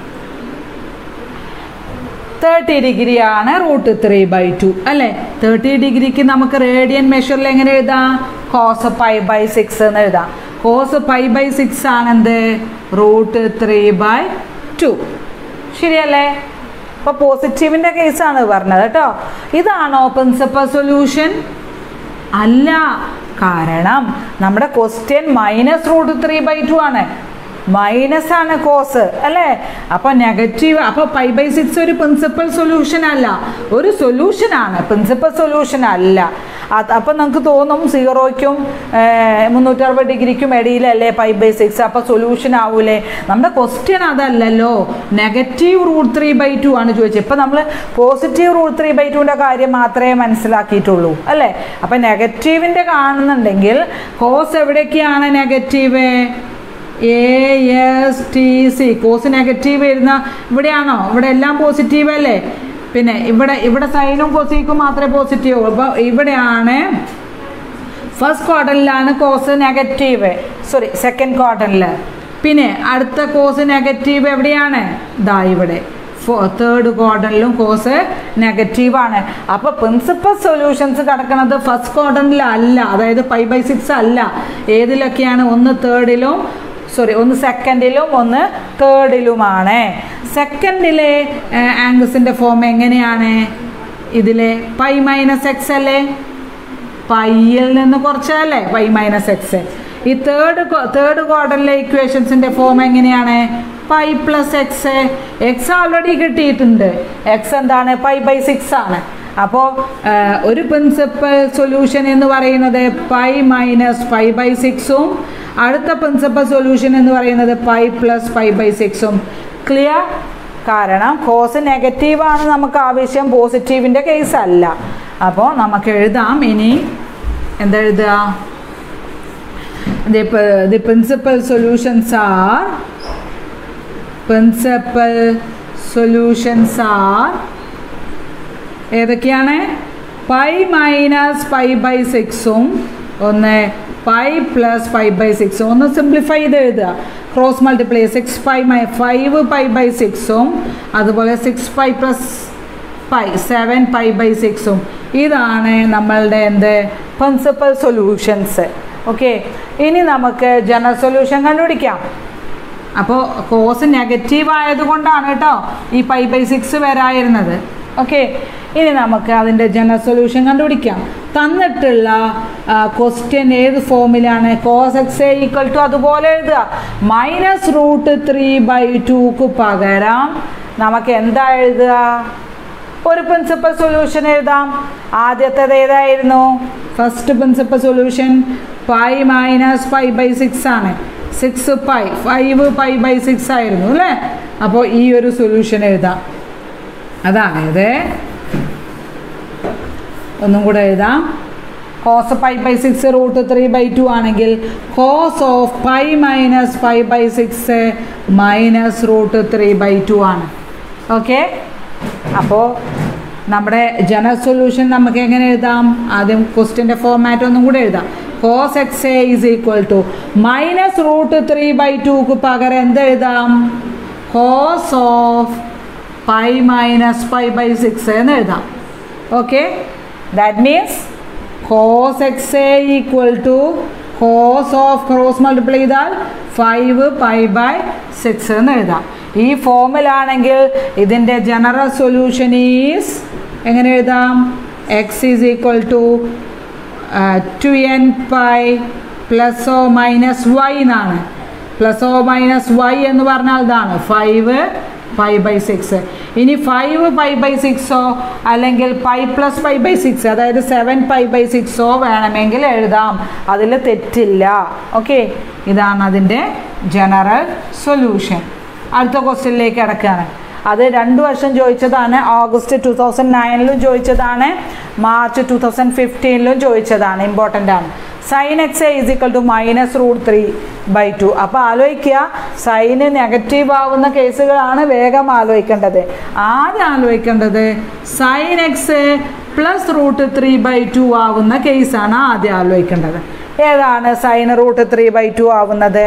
തേർട്ടി ഡിഗ്രി ആണ് റൂട്ട് ത്രീ ബൈ ടു അല്ലേ തേർട്ടി ഡിഗ്രിക്ക് നമുക്ക് റേഡിയൻ മെഷറിൽ എങ്ങനെ എഴുതാം കോസ് പൈ ബൈ സിക്സ് എന്ന് എഴുതാം കോസ് പൈ ബൈ സിക്സ് ആണെന്ത് റൂട്ട് ത്രീ ബൈ ടു ശരിയല്ലേ അപ്പോൾ പോസിറ്റീവിൻ്റെ കേസാണ് പറഞ്ഞത് കേട്ടോ ഇതാണോ പ്രിൻസിപ്പൽ സൊല്യൂഷൻ അല്ല കാരണം നമ്മുടെ question minus root three by two ആണ് മൈനസ് ആണ് കോസ് അല്ലേ അപ്പോൾ നെഗറ്റീവ് അപ്പോൾ പൈ ബൈ സിക്സ് ഒരു പ്രിൻസിപ്പൽ സൊല്യൂഷൻ അല്ല ഒരു സൊല്യൂഷൻ ആണ് പ്രിൻസിപ്പൽ സൊല്യൂഷൻ അല്ല അത് അപ്പം നമുക്ക് തോന്നും സീറോയ്ക്കും മുന്നൂറ്ററുപത് ഡിഗ്രിക്കും ഇടയിലല്ലേ പൈ ബൈ സിക്സ് അപ്പോൾ സൊല്യൂഷൻ ആവൂലേ നമ്മുടെ ക്വസ്റ്റ്യൻ അതല്ലല്ലോ negative root three by two ആണ് ചോദിച്ചത് ഇപ്പം നമ്മൾ പോസിറ്റീവ് റൂട്ട് ത്രീ ബൈ ടുവിൻ്റെ കാര്യം മാത്രമേ മനസ്സിലാക്കിയിട്ടുള്ളൂ അല്ലേ അപ്പം നെഗറ്റീവിൻ്റെ കാണുന്നുണ്ടെങ്കിൽ കോസ് എവിടേക്കാണ് negative A S T C cos negative വരുന്ന ഇവിടെയാണോ ഇവിടെ എല്ലാം പോസിറ്റീവ് അല്ലേ പിന്നെ ഇവിടെ ഇവിടെ സൈനും കൊസീക്കും മാത്രമേ പോസിറ്റീവ് അപ്പോൾ ഇവിടെയാണ് ഫസ്റ്റ് ക്വാർട്ടറിലാണ് കോസ് നെഗറ്റീവ് സോറി സെക്കൻഡ് ക്വാർട്ടറിൽ പിന്നെ അടുത്ത കോസ് നെഗറ്റീവ് എവിടെയാണ് ദാ ഇവിടെ തേർഡ് ക്വാർട്ടറിലും കോസ് നെഗറ്റീവാണ് അപ്പോൾ പ്രിൻസിപ്പൽ സൊല്യൂഷൻസ് കിടക്കുന്നത് ഫസ്റ്റ് ക്വാർട്ടറിലല്ല അതായത് ഫൈവ് ബൈ സിക്സ് അല്ല ഏതിലൊക്കെയാണ് ഒന്ന് തേർഡിലും സോറി ഒന്ന് സെക്കൻഡിലും ഒന്ന് തേർഡിലുമാണ് സെക്കൻഡിലെ ആംഗിൾസിൻ്റെ ഫോം എങ്ങനെയാണ് ഇതിലെ പൈ മൈനസ് എക്സ് അല്ലേ പൈയിൽ നിന്ന് കുറച്ചല്ലേ പൈ മൈനസ് എക്സ് ഈ തേർഡ് തേർഡ് ക്വാർട്ടറിലെ ഇക്വേഷൻസിൻ്റെ ഫോം എങ്ങനെയാണ് pi plus x x already കിട്ടിയിട്ടുണ്ട് എക്സ് എന്താണ് പൈ ബൈ സിക്സ് ആണ് അപ്പോൾ ഒരു പ്രിൻസിപ്പൽ സൊല്യൂഷൻ എന്ന് പറയുന്നത് പൈ മൈനസ് ഫൈവ് ബൈ സിക്സും അടുത്ത പ്രിൻസിപ്പൽ സൊല്യൂഷൻ എന്ന് പറയുന്നത് പൈ പ്ലസ് ഫൈവ് ബൈ സിക്സും ക്ലിയർ കാരണം കോസ് നെഗറ്റീവാണ് നമുക്ക് ആവശ്യം പോസിറ്റീവിൻ്റെ കേസ് അല്ല അപ്പോൾ നമുക്ക് എഴുതാം ഇനി എന്താ എഴുതുക the principal solutions are principal solutions are ഏതൊക്കെയാണ് പൈ മൈനസ് ഫൈവ് ബൈ സിക്സും ഒന്ന് പൈ പ്ലസ് ഫൈവ് ബൈ സിക്സും ഒന്ന് സിംപ്ലിഫൈ ചെയ്ത് എഴുതുക cross multiply six five my five pi by സിക്സും അതുപോലെ six five plus pi seven pi by സിക്സും ഇതാണ് നമ്മളുടെ എന്ത് പ്രിൻസിപ്പൽ സൊല്യൂഷൻസ് ഓക്കെ ഇനി നമുക്ക് ജനറൽ സൊല്യൂഷൻ കണ്ടുപിടിക്കാം അപ്പോൾ കോസ് നെഗറ്റീവ് ആയതുകൊണ്ടാണ് കേട്ടോ ഈ പൈ ബൈ സിക്സ് വരായിരുന്നത് ഓക്കെ ഇനി നമുക്ക് അതിൻ്റെ ജനറൽ സൊല്യൂഷൻ കണ്ടുപിടിക്കാം തന്നിട്ടുള്ള ക്വസ്റ്റ്യൻ ഏത് ഫോമിലാണ് cos x a equal to അതുപോലെ എഴുതുക മൈനസ് റൂട്ട് ത്രീ ബൈ ടുക്ക് പകരം നമുക്ക് എന്താ എഴുതുക ഒരു പ്രിൻസിപ്പൽ സൊല്യൂഷൻ എഴുതാം ആദ്യത്തേത് ഏതായിരുന്നു first principal solution pi minus five by six ആണ് six pi five pi by six ആയിരുന്നു അല്ലേ അപ്പോൾ ഈ ഒരു സൊല്യൂഷൻ എഴുതാം അതായത് ഒന്നും കൂടെ എഴുതാം cos five by six root three by two ആണെങ്കിൽ cos of pi minus five by six minus root three by two ആണ് ഓക്കെ അപ്പോൾ നമ്മുടെ ജനറൽ സൊല്യൂഷൻ നമുക്ക് എങ്ങനെ എഴുതാം ആദ്യം ക്വസ്റ്റിൻ്റെ ഫോർമാറ്റ് ഒന്നും കൂടെ എഴുതാം cos x a is equal to minus root three by ടുക്ക് പകരം എന്ത് എഴുതാം cos of pi minus five by six എന്ന് എഴുതാം okay that means cos x a equal to cos of cross multiply ചെയ്താൽ ഫൈവ് പൈ ബൈ സിക്സ് എന്ന് എഴുതാം ഈ ഫോമിലാണെങ്കിൽ ഇതിൻ്റെ ജനറൽ സൊല്യൂഷൻ ഈസ് എങ്ങനെ എഴുതാം x is equal to two n pi plus oh minus y എന്നാണ് പ്ലസ് ഓ മൈനസ് വൈ എന്ന് പറഞ്ഞാൽ ഇതാണ് ഫൈവ് പൈ ബൈ സിക്സ് ഇനി ഫൈവ് പൈ ബൈ സിക്സോ അല്ലെങ്കിൽ pi plus pi by six അതായത് സെവൻ പൈ ബൈ സിക്സോ വേണമെങ്കിൽ എഴുതാം അതിൽ തെറ്റില്ല ഓക്കെ ഇതാണ് അതിൻ്റെ ജനറൽ സൊല്യൂഷൻ അടുത്ത ക്വസ്റ്റ്യനിലേക്ക് കിടക്കുകയാണ് അത് രണ്ട് വർഷം ചോദിച്ചതാണ് ഓഗസ്റ്റ് ടു തൗസൻഡ് നയനിലും ചോദിച്ചതാണ് മാർച്ച് ടു തൗസൻഡ് ഫിഫ്റ്റീനിലും ചോദിച്ചതാണ് ഇമ്പോർട്ടൻ്റ് ആണ് sine x a is equal to minus root three by two അപ്പോൾ ആലോചിക്കുക സൈന് നെഗറ്റീവ് ആവുന്ന കേസുകളാണ് വേഗം ആലോചിക്കേണ്ടത് ആദ്യം ആലോചിക്കേണ്ടത് sine x plus root three by two ആവുന്ന കേസാണ് ആദ്യം ആലോചിക്കേണ്ടത് ഏതാണ് sine root three by two ആവുന്നത്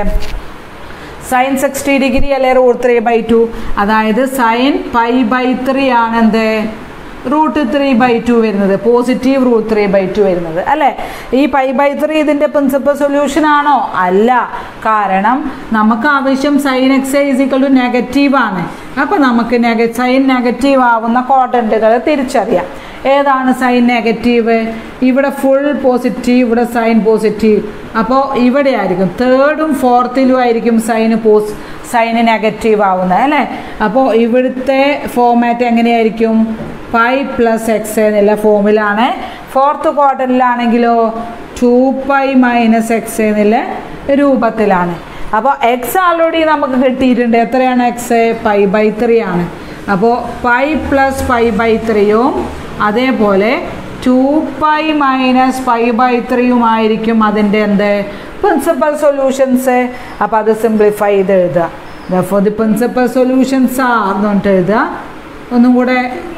സൈൻ സിക്സ്റ്റി ഡിഗ്രി അല്ലെ റൂട്ട് ത്രീ ബൈ ടു അതായത് സൈൻ പൈ ബൈ ത്രീ ആണ് എന്ത് റൂട്ട് ത്രീ ബൈ ടു വരുന്നത് positive root three by two വരുന്നത് അല്ലേ ഈ പൈ ബൈ ത്രീ ഇതിൻ്റെ പ്രിൻസിപ്പൽ സൊല്യൂഷൻ ആണോ അല്ല കാരണം നമുക്ക് ആവശ്യം sine x equal to negative ആണ് അപ്പോൾ നമുക്ക് നെഗ സൈൻ നെഗറ്റീവ് ആവുന്ന ക്വാഡ്രൻറ്റുകൾ തിരിച്ചറിയാം ഏതാണ് സൈൻ നെഗറ്റീവ് ഇവിടെ ഫുൾ പോസിറ്റീവ് ഇവിടെ സൈൻ പോസിറ്റീവ് അപ്പോൾ ഇവിടെ ആയിരിക്കും തേർഡും ഫോർത്തിലും ആയിരിക്കും സൈന് പോസ് സൈന് നെഗറ്റീവ് ആവുന്നത് അല്ലേ അപ്പോൾ ഇവിടുത്തെ ഫോമാറ്റ് എങ്ങനെയായിരിക്കും പൈ പ്ലസ് എക്സ് എന്നുള്ള ഫോമിലാണ് ഫോർത്ത് ക്വാർട്ടറിലാണെങ്കിലോ ടു പൈ മൈനസ് എക്സ് എന്നുള്ള രൂപത്തിലാണ് അപ്പോൾ എക്സ് ആൾറെഡി നമുക്ക് കിട്ടിയിട്ടുണ്ട് എത്രയാണ് എക്സ് പൈ ബൈ ത്രീ ആണ് അപ്പോൾ പൈ പ്ലസ് പൈ ബൈ ത്രീയും അതേപോലെ two pi minus pi by ത്രീയുമായിരിക്കും അതിൻ്റെ എന്ത് പ്രിൻസിപ്പൽ സൊല്യൂഷൻസ് അപ്പോൾ അത് സിംപ്ലിഫൈ ചെയ്ത് എഴുതുക ഫോർ ദി പ്രിൻസിപ്പൽ സൊല്യൂഷൻസ് ആ എന്ന് പറഞ്ഞിട്ട് എഴുതുക ഒന്നും കൂടെ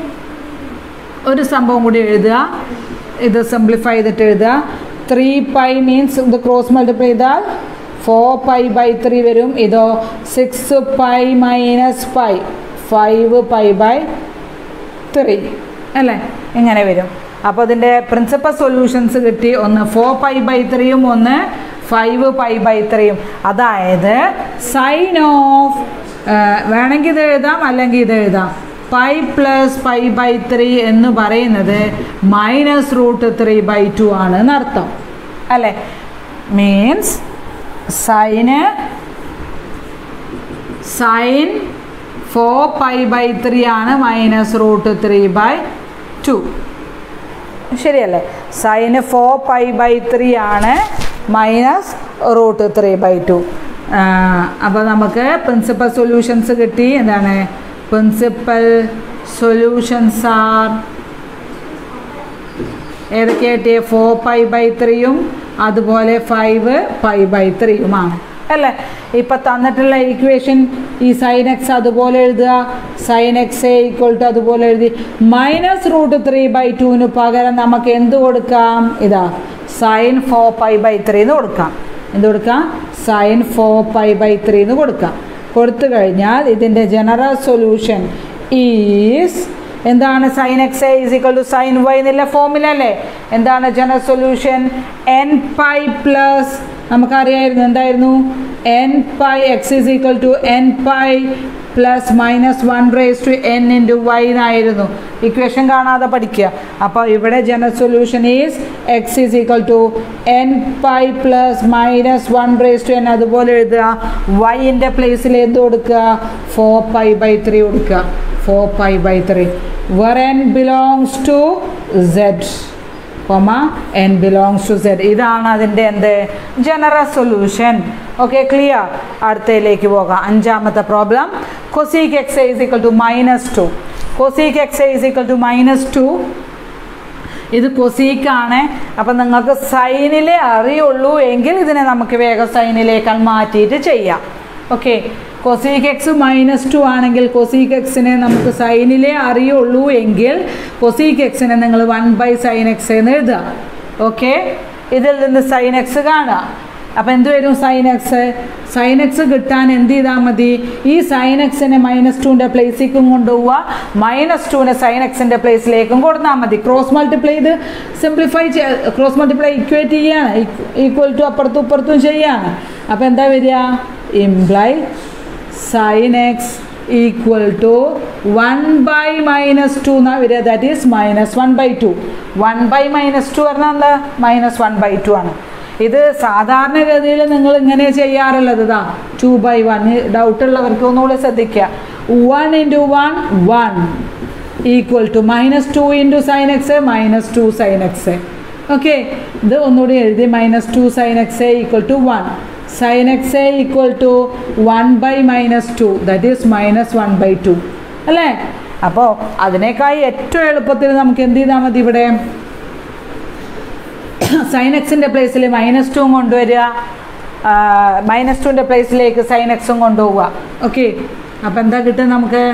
ഒരു സംഭവം കൂടി എഴുതുക ഇത് സിംപ്ലിഫൈ ചെയ്തിട്ട് എഴുതുക ത്രീ പൈ മീൻസ് ഇത് ക്രോസ് മൾട്ടിപ്ലൈ ചെയ്താൽ ഫോർ പൈ ബൈ ത്രീ വരും ഇതോ six pi minus pi five pi by three അല്ലേ ഇങ്ങനെ വരും അപ്പോൾ ഇതിൻ്റെ പ്രിൻസിപ്പൽ സൊല്യൂഷൻസ് കിട്ടി ഒന്ന് ഫോർ പൈ ബൈ ത്രീയും ഒന്ന് ഫൈവ് പൈ ബൈ ത്രീയും അതായത് സൈൻ ഓഫ് വേണമെങ്കിൽ ഇത് എഴുതാം അല്ലെങ്കിൽ ഇത് എഴുതാം pi plus pi by three എന്ന് പറയുന്നത് minus root three by two ആണ് എന്നർത്ഥം അല്ലേ മീൻസ് സൈന് sine four pi by three ആണ് minus root three by two ശരിയല്ലേ സൈന് ഫോർ പൈ ബൈ ത്രീ ആണ് minus root three by two അപ്പോൾ നമുക്ക് പ്രിൻസിപ്പൽ സൊല്യൂഷൻസ് കിട്ടി എന്താണ് പ്രിൻസിപ്പൽ സൊല്യൂഷൻസ് ആർ ഏതൊക്കെ കിട്ടിയ ഫോർ പൈ ബൈ ത്രീയും അതുപോലെ ഫൈവ് പൈ ബൈ ത്രീയുമാണ് അല്ലേ ഇപ്പം തന്നിട്ടുള്ള ഈക്വേഷൻ ഈ സൈൻ എക്സ് അതുപോലെ എഴുതുക sine x a equal to അതുപോലെ എഴുതി മൈനസ് റൂട്ട് ത്രീ ബൈ ടുവിന് പകരം നമുക്ക് എന്ത് കൊടുക്കാം ഇതാ sine four pi by three എന്ന് കൊടുക്കാം എന്ത് കൊടുക്കാം sine four pi by three എന്ന് കൊടുക്കാം കൊടുത്തു കഴിഞ്ഞാൽ ഇതിൻ്റെ ജനറൽ സൊല്യൂഷൻ ഈസ് എന്താണ് sine x a is equal to sine y എന്നുള്ള ഫോമില അല്ലേ എന്താണ് general solution n pi plus നമുക്കറിയായിരുന്നു എന്തായിരുന്നു n pi x is equal to n pi plus minus one raise to n into y എന്നായിരുന്നു ഇക്വേഷൻ കാണാതെ പഠിക്കുക അപ്പോൾ ഇവിടെ ജനറൽ solution is x is equal to n pi plus minus one raise to n അതുപോലെ എഴുതുക വൈൻ്റെ പ്ലേസിൽ എന്ത് കൊടുക്കുക ഫോർ പൈ ബൈ ത്രീ കൊടുക്കുക four pi by three where n belongs to z comma n belongs to z ഇതാണ് അതിൻ്റെ എന്ത് ജനറൽ സൊല്യൂഷൻ ഓക്കെ ക്ലിയർ അടുത്തയിലേക്ക് പോകാം അഞ്ചാമത്തെ problem cosec x is equal to minus two cosec x is equal to minus two ഇത് കൊസീക്കാണ് അപ്പം നിങ്ങൾക്ക് സൈനിലേ അറിയുള്ളൂ എങ്കിൽ ഇതിനെ നമുക്ക് വേഗം സൈനിലേക്കാൾ മാറ്റിയിട്ട് ചെയ്യാം okay cosec x minus two ആണെങ്കിൽ കൊസീക്ക് എക്സിനെ നമുക്ക് സൈനിലേ അറിയുള്ളൂ എങ്കിൽ കൊസീക്ക് എക്സിനെ നിങ്ങൾ വൺ ബൈ സൈൻ എക്സ് എന്ന് എഴുതുക ഓക്കെ ഇതിൽ നിന്ന് സൈൻ എക്സ് കാണുക അപ്പം എന്ത് വരും സൈൻ എക്സ് സൈൻ എക്സ് കിട്ടാൻ എന്ത് ചെയ്താൽ മതി ഈ സൈൻ എക്സിനെ മൈനസ് ടുവിൻ്റെ പ്ലേസിലേക്കും കൊണ്ടുപോവുക മൈനസ് ടുവിനെ സൈൻ എക്സിൻ്റെ പ്ലേസിലേക്കും കൊടുത്താൽ മതി ക്രോസ് മൾട്ടിപ്ലൈ ചെയ്ത് സിംപ്ലിഫൈ ക്രോസ് മൾട്ടിപ്ലൈ ഇക്വേറ്റ് ചെയ്യാണ് ഈക്വൽ ടു അപ്പുറത്തും ഇപ്പുറത്തും ചെയ്യാണ് അപ്പോൾ എന്താ വരിക imply sine x equal to one by minus two എന്നാ വരിക that is minus one by two one by minus two പറഞ്ഞാൽ എന്താ മൈനസ് വൺ ബൈ ടു ആണ് ഇത് സാധാരണഗതിയിൽ നിങ്ങൾ ഇങ്ങനെ ചെയ്യാറുള്ളത് ഇതാ ടു ബൈ വൺ ഡൗട്ട് ഉള്ളവർക്ക് ഒന്നുകൂടെ ശ്രദ്ധിക്കുക one into one one equal to minus two into sine x minus two sine x okay ഇത് ഒന്നുകൂടി എഴുതി minus two sine x equal to one sine x equal to one by minus two that is minus one by two അല്ലേ അപ്പോൾ അതിനേക്കായി ഏറ്റവും എളുപ്പത്തിൽ നമുക്ക് എന്ത് ചെയ്താൽ മതി ഇവിടെ സൈൻ എക്സിൻ്റെ പ്ലേസിൽ മൈനസ് ടു കൊണ്ടുവരിക മൈനസ് ടുവിൻ്റെ പ്ലേസിലേക്ക് സൈൻ എക്സും കൊണ്ടുപോവുക ഓക്കെ അപ്പോൾ എന്താ കിട്ടുക നമുക്ക്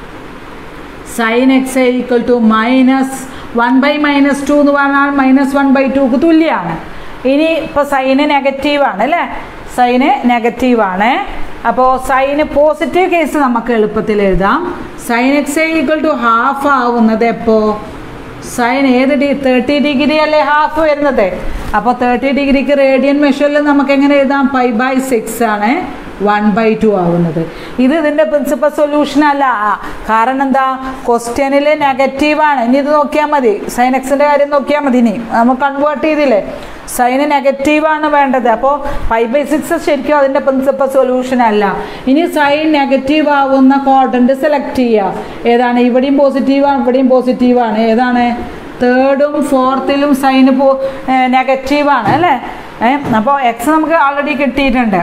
sine x equal to minus one by minus two എന്ന് പറഞ്ഞാൽ മൈനസ് വൺ ബൈ ടുക്ക് തുല്യമാണ് ഇനി ഇപ്പോൾ സൈന് നെഗറ്റീവാണ് അല്ലേ സൈന് നെഗറ്റീവാണ് അപ്പോൾ സൈന് പോസിറ്റീവ് കേസ് നമുക്ക് എളുപ്പത്തിൽ എഴുതാം sine x equal to half ആവുന്നത് എപ്പോൾ സൈൻ ഏത് ഡി തേർട്ടി ഡിഗ്രി അല്ലേ ഹാഫ് വരുന്നത് അപ്പോൾ തേർട്ടി ഡിഗ്രിക്ക് റേഡിയൻ മെഷറിൽ നമുക്ക് എങ്ങനെ എഴുതാം ഫൈ ബൈ സിക്സ് ആണ് വൺ ബൈ ടു ആവുന്നത് ഇത് ഇതിൻ്റെ പ്രിൻസിപ്പൽ സൊല്യൂഷൻ അല്ല ആ, കാരണം എന്താ ക്വസ്റ്റ്യനിൽ നെഗറ്റീവാണ് ഇനി ഇത് നോക്കിയാൽ മതി സൈൻ എക്സിൻ്റെ കാര്യം നോക്കിയാൽ മതി ഇനി നമ്മൾ കൺവേർട്ട് ചെയ്തില്ലേ സൈന് നെഗറ്റീവാണ് വേണ്ടത് അപ്പോൾ ഫൈവ് ബൈ സിക്സ് ശരിക്കും അതിൻ്റെ പ്രിൻസിപ്പൽ സൊല്യൂഷൻ അല്ല ഇനി സൈൻ നെഗറ്റീവ് ആവുന്ന ക്വാഡ്രൻറ്റ് സെലക്ട് ചെയ്യുക ഏതാണ് ഇവിടെയും പോസിറ്റീവാണ് ഇവിടെയും പോസിറ്റീവാണ് ഏതാണ് തേർഡും ഫോർത്തിലും സൈന് പോ നെഗറ്റീവാണ് അല്ലേ അപ്പോൾ എക്സ് നമുക്ക് ആൾറെഡി കിട്ടിയിട്ടുണ്ട്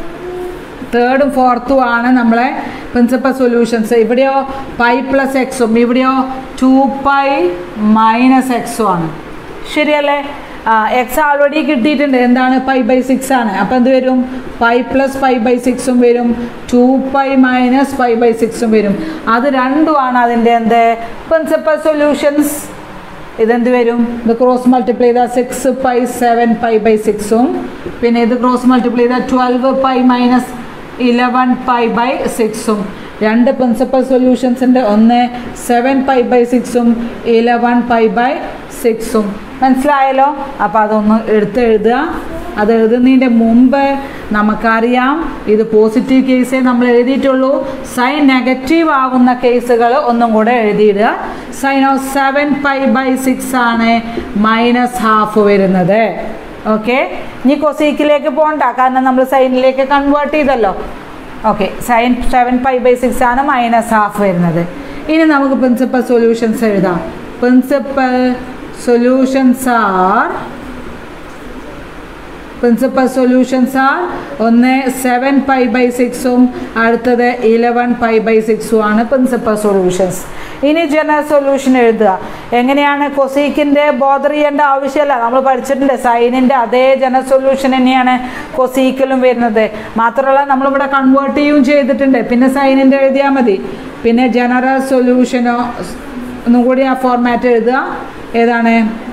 തേർഡും ഫോർത്തും ആണ് നമ്മളെ പ്രിൻസിപ്പൽ സൊല്യൂഷൻസ് ഇവിടെയോ പൈ പ്ലസ് എക്സും ഇവിടെയോ ടു പൈ മൈനസ് എക്സും ആണ് ശരിയല്ലേ ആ എക്സ് ആൾറെഡി കിട്ടിയിട്ടുണ്ട് എന്താണ് പൈ ബൈ സിക്സ് ആണ് അപ്പോൾ എന്ത് വരും പൈ പ്ലസ് പൈ ബൈ സിക്സും വരും two pi minus pi by സിക്സും വരും അത് രണ്ടുമാണ് അതിൻ്റെ എന്ത് പ്രിൻസിപ്പൽ സൊല്യൂഷൻസ് ഇതെന്ത് വരും ഇത് ക്രോസ് മൾട്ടിപ്ലൈ ചെയ്താൽ six pi seven pi by സിക്സും പിന്നെ ഇത് ക്രോസ് മൾട്ടിപ്ലൈ ചെയ്താൽ twelve pi minus eleven pi by സിക്സും രണ്ട് പ്രിൻസിപ്പൽ സൊല്യൂഷൻസിൻ്റെ ഒന്ന് സെവൻ പൈ ബൈ സിക്സും ഇലവൻ പൈ ബൈ സിക്സും മനസ്സിലായല്ലോ അപ്പോൾ അതൊന്ന് എടുത്ത് എഴുതുക അത് എഴുതുന്നതിൻ്റെ മുമ്പ് നമുക്കറിയാം ഇത് പോസിറ്റീവ് കേസേ നമ്മൾ എഴുതിയിട്ടുള്ളൂ സൈൻ നെഗറ്റീവ് ആവുന്ന കേസുകൾ ഒന്നും കൂടെ എഴുതിയിടുക sine of seven pi by six ആണ് മൈനസ് ഹാഫ് വരുന്നത് ഓക്കെ ഇനി കൊസീക്കിലേക്ക് പോകണ്ട കാരണം നമ്മൾ സൈനിലേക്ക് കൺവേർട്ട് ചെയ്തല്ലോ okay sine seven pi by six ആണ് മൈനസ് ഹാഫ് വരുന്നത് ഇനി നമുക്ക് പ്രിൻസിപ്പൽ സൊല്യൂഷൻസ് എഴുതാം principal solutions are principal solutions are ഒന്ന് സെവൻ പൈ ബൈ സിക്സും അടുത്തത് ഇലവൻ പൈ ബൈ സിക്സും ആണ് പ്രിൻസിപ്പൽ സൊല്യൂഷൻസ് ഇനി ജനറൽ സൊല്യൂഷൻ എഴുതുക എങ്ങനെയാണ് കൊസീക്കിൻ്റെ ബോധർ ചെയ്യേണ്ട ആവശ്യമില്ല നമ്മൾ പഠിച്ചിട്ടുണ്ട് സൈനിൻ്റെ അതേ ജനറൽ സൊല്യൂഷൻ തന്നെയാണ് കൊസീക്കിലും വരുന്നത് മാത്രമല്ല നമ്മളിവിടെ കൺവേർട്ട് ചെയ്യുകയും ചെയ്തിട്ടുണ്ട് പിന്നെ സൈനിൻ്റെ എഴുതിയാൽ മതി പിന്നെ ജനറൽ സൊല്യൂഷനോ ഒന്നും കൂടി ആ ഫോർമാറ്റ് എഴുതുക ഏതാണ്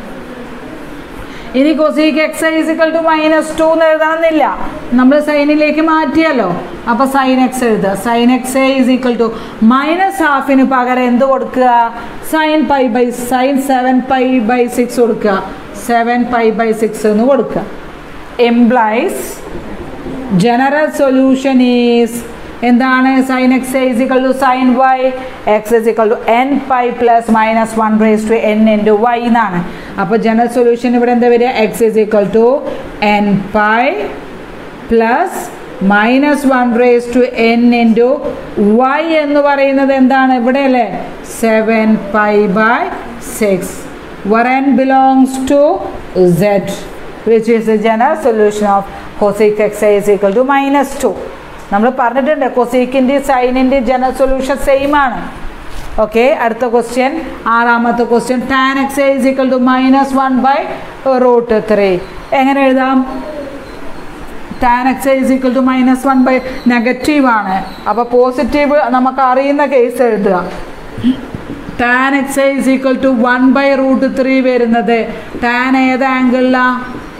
ഇനി cosec x is equal to minus two എന്ന് എഴുതണമെന്നില്ല നമ്മൾ സൈനിലേക്ക് മാറ്റിയല്ലോ അപ്പോൾ സൈൻ എക്സ് എഴുതുക sine x is equal to minus ഹാഫിന് പകരം എന്ത് കൊടുക്കുക sine pi by sine seven pi by six കൊടുക്കുക സെവൻ പൈ ബൈ സിക്സ് എന്ന് കൊടുക്കുക എംപ്ലൈസ് ജനറൽ സൊല്യൂഷൻ ഈസ് എന്താണ് sine x is equal to sine y x is equal to n pi plus minus one raise to n into y എന്നാണ് അപ്പോൾ ജനറൽ സൊല്യൂഷൻ ഇവിടെ എന്താ വരിക x is equal to n pi plus minus one raise to n into y എന്ന് പറയുന്നത് എന്താണ് ഇവിടെ അല്ലേ seven pi by six where n belongs to z which is the general solution of cosec x is equal to minus two നമ്മൾ പറഞ്ഞിട്ടുണ്ട് കൊസീക്കിൻ്റെ സൈനിൻ്റെ ജനറൽ സൊല്യൂഷൻ സെയിം ആണ് ഓക്കെ അടുത്ത ക്വസ്റ്റ്യൻ ആറാമത്തെ question tan x is equal to minus one by root three എങ്ങനെ എഴുതാം tan x is equal to minus one by negative ആണ് അപ്പോൾ പോസിറ്റീവ് നമുക്ക് അറിയുന്ന കേസ് എഴുതുക tan x is equal to one by root three വരുന്നത് ടാൻ ഏത് ആംഗിളിലാണ്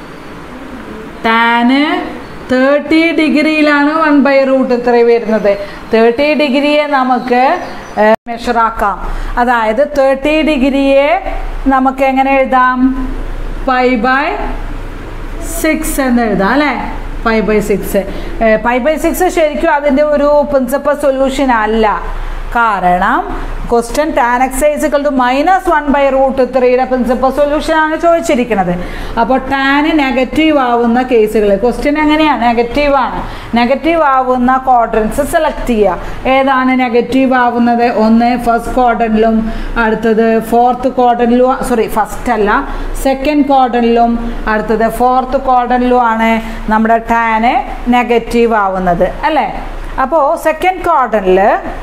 ടാന് തേർട്ടി ഡിഗ്രിയിലാണ് വൺ ബൈ റൂട്ട് ത്രീ വരുന്നത് തേർട്ടി ഡിഗ്രിയെ നമുക്ക് മെഷറാക്കാം അതായത് തേർട്ടി ഡിഗ്രിയെ നമുക്ക് എങ്ങനെ എഴുതാം പൈ ബൈ സിക്സ് എന്ന് എഴുതാം അല്ലേ pi by six pi by six ശരിക്കും അതിൻ്റെ ഒരു പ്രിൻസിപ്പൽ സൊല്യൂഷൻ അല്ല കാരണം question tan x is equal to minus one by root ത്രീയുടെ പ്രിൻസിപ്പൽ സൊല്യൂഷൻ ആണ് ചോദിച്ചിരിക്കുന്നത് അപ്പോൾ ടാന് നെഗറ്റീവ് ആവുന്ന കേസുകൾ ക്വസ്റ്റ്യൻ എങ്ങനെയാണ് നെഗറ്റീവ് ആണ് നെഗറ്റീവ് ആവുന്ന ക്വാഡ്രൻസ് സെലക്ട് ചെയ്യുക ഏതാണ് നെഗറ്റീവ് ആവുന്നത് ഒന്ന് ഫസ്റ്റ് ക്വാഡ്രൻറ്റിലും അടുത്തത് ഫോർത്ത് ക്വാഡ്രൻറ്റിലും സോറി ഫസ്റ്റ് അല്ല സെക്കൻഡ് ക്വാഡ്രൻറ്റിലും അടുത്തത് ഫോർത്ത് ക്വാഡ്രൻറ്റിലും ആണ് നമ്മുടെ ടാന് നെഗറ്റീവ് ആവുന്നത് അല്ലേ അപ്പോൾ സെക്കൻഡ് ക്വാഡ്രൻറ്റിൽ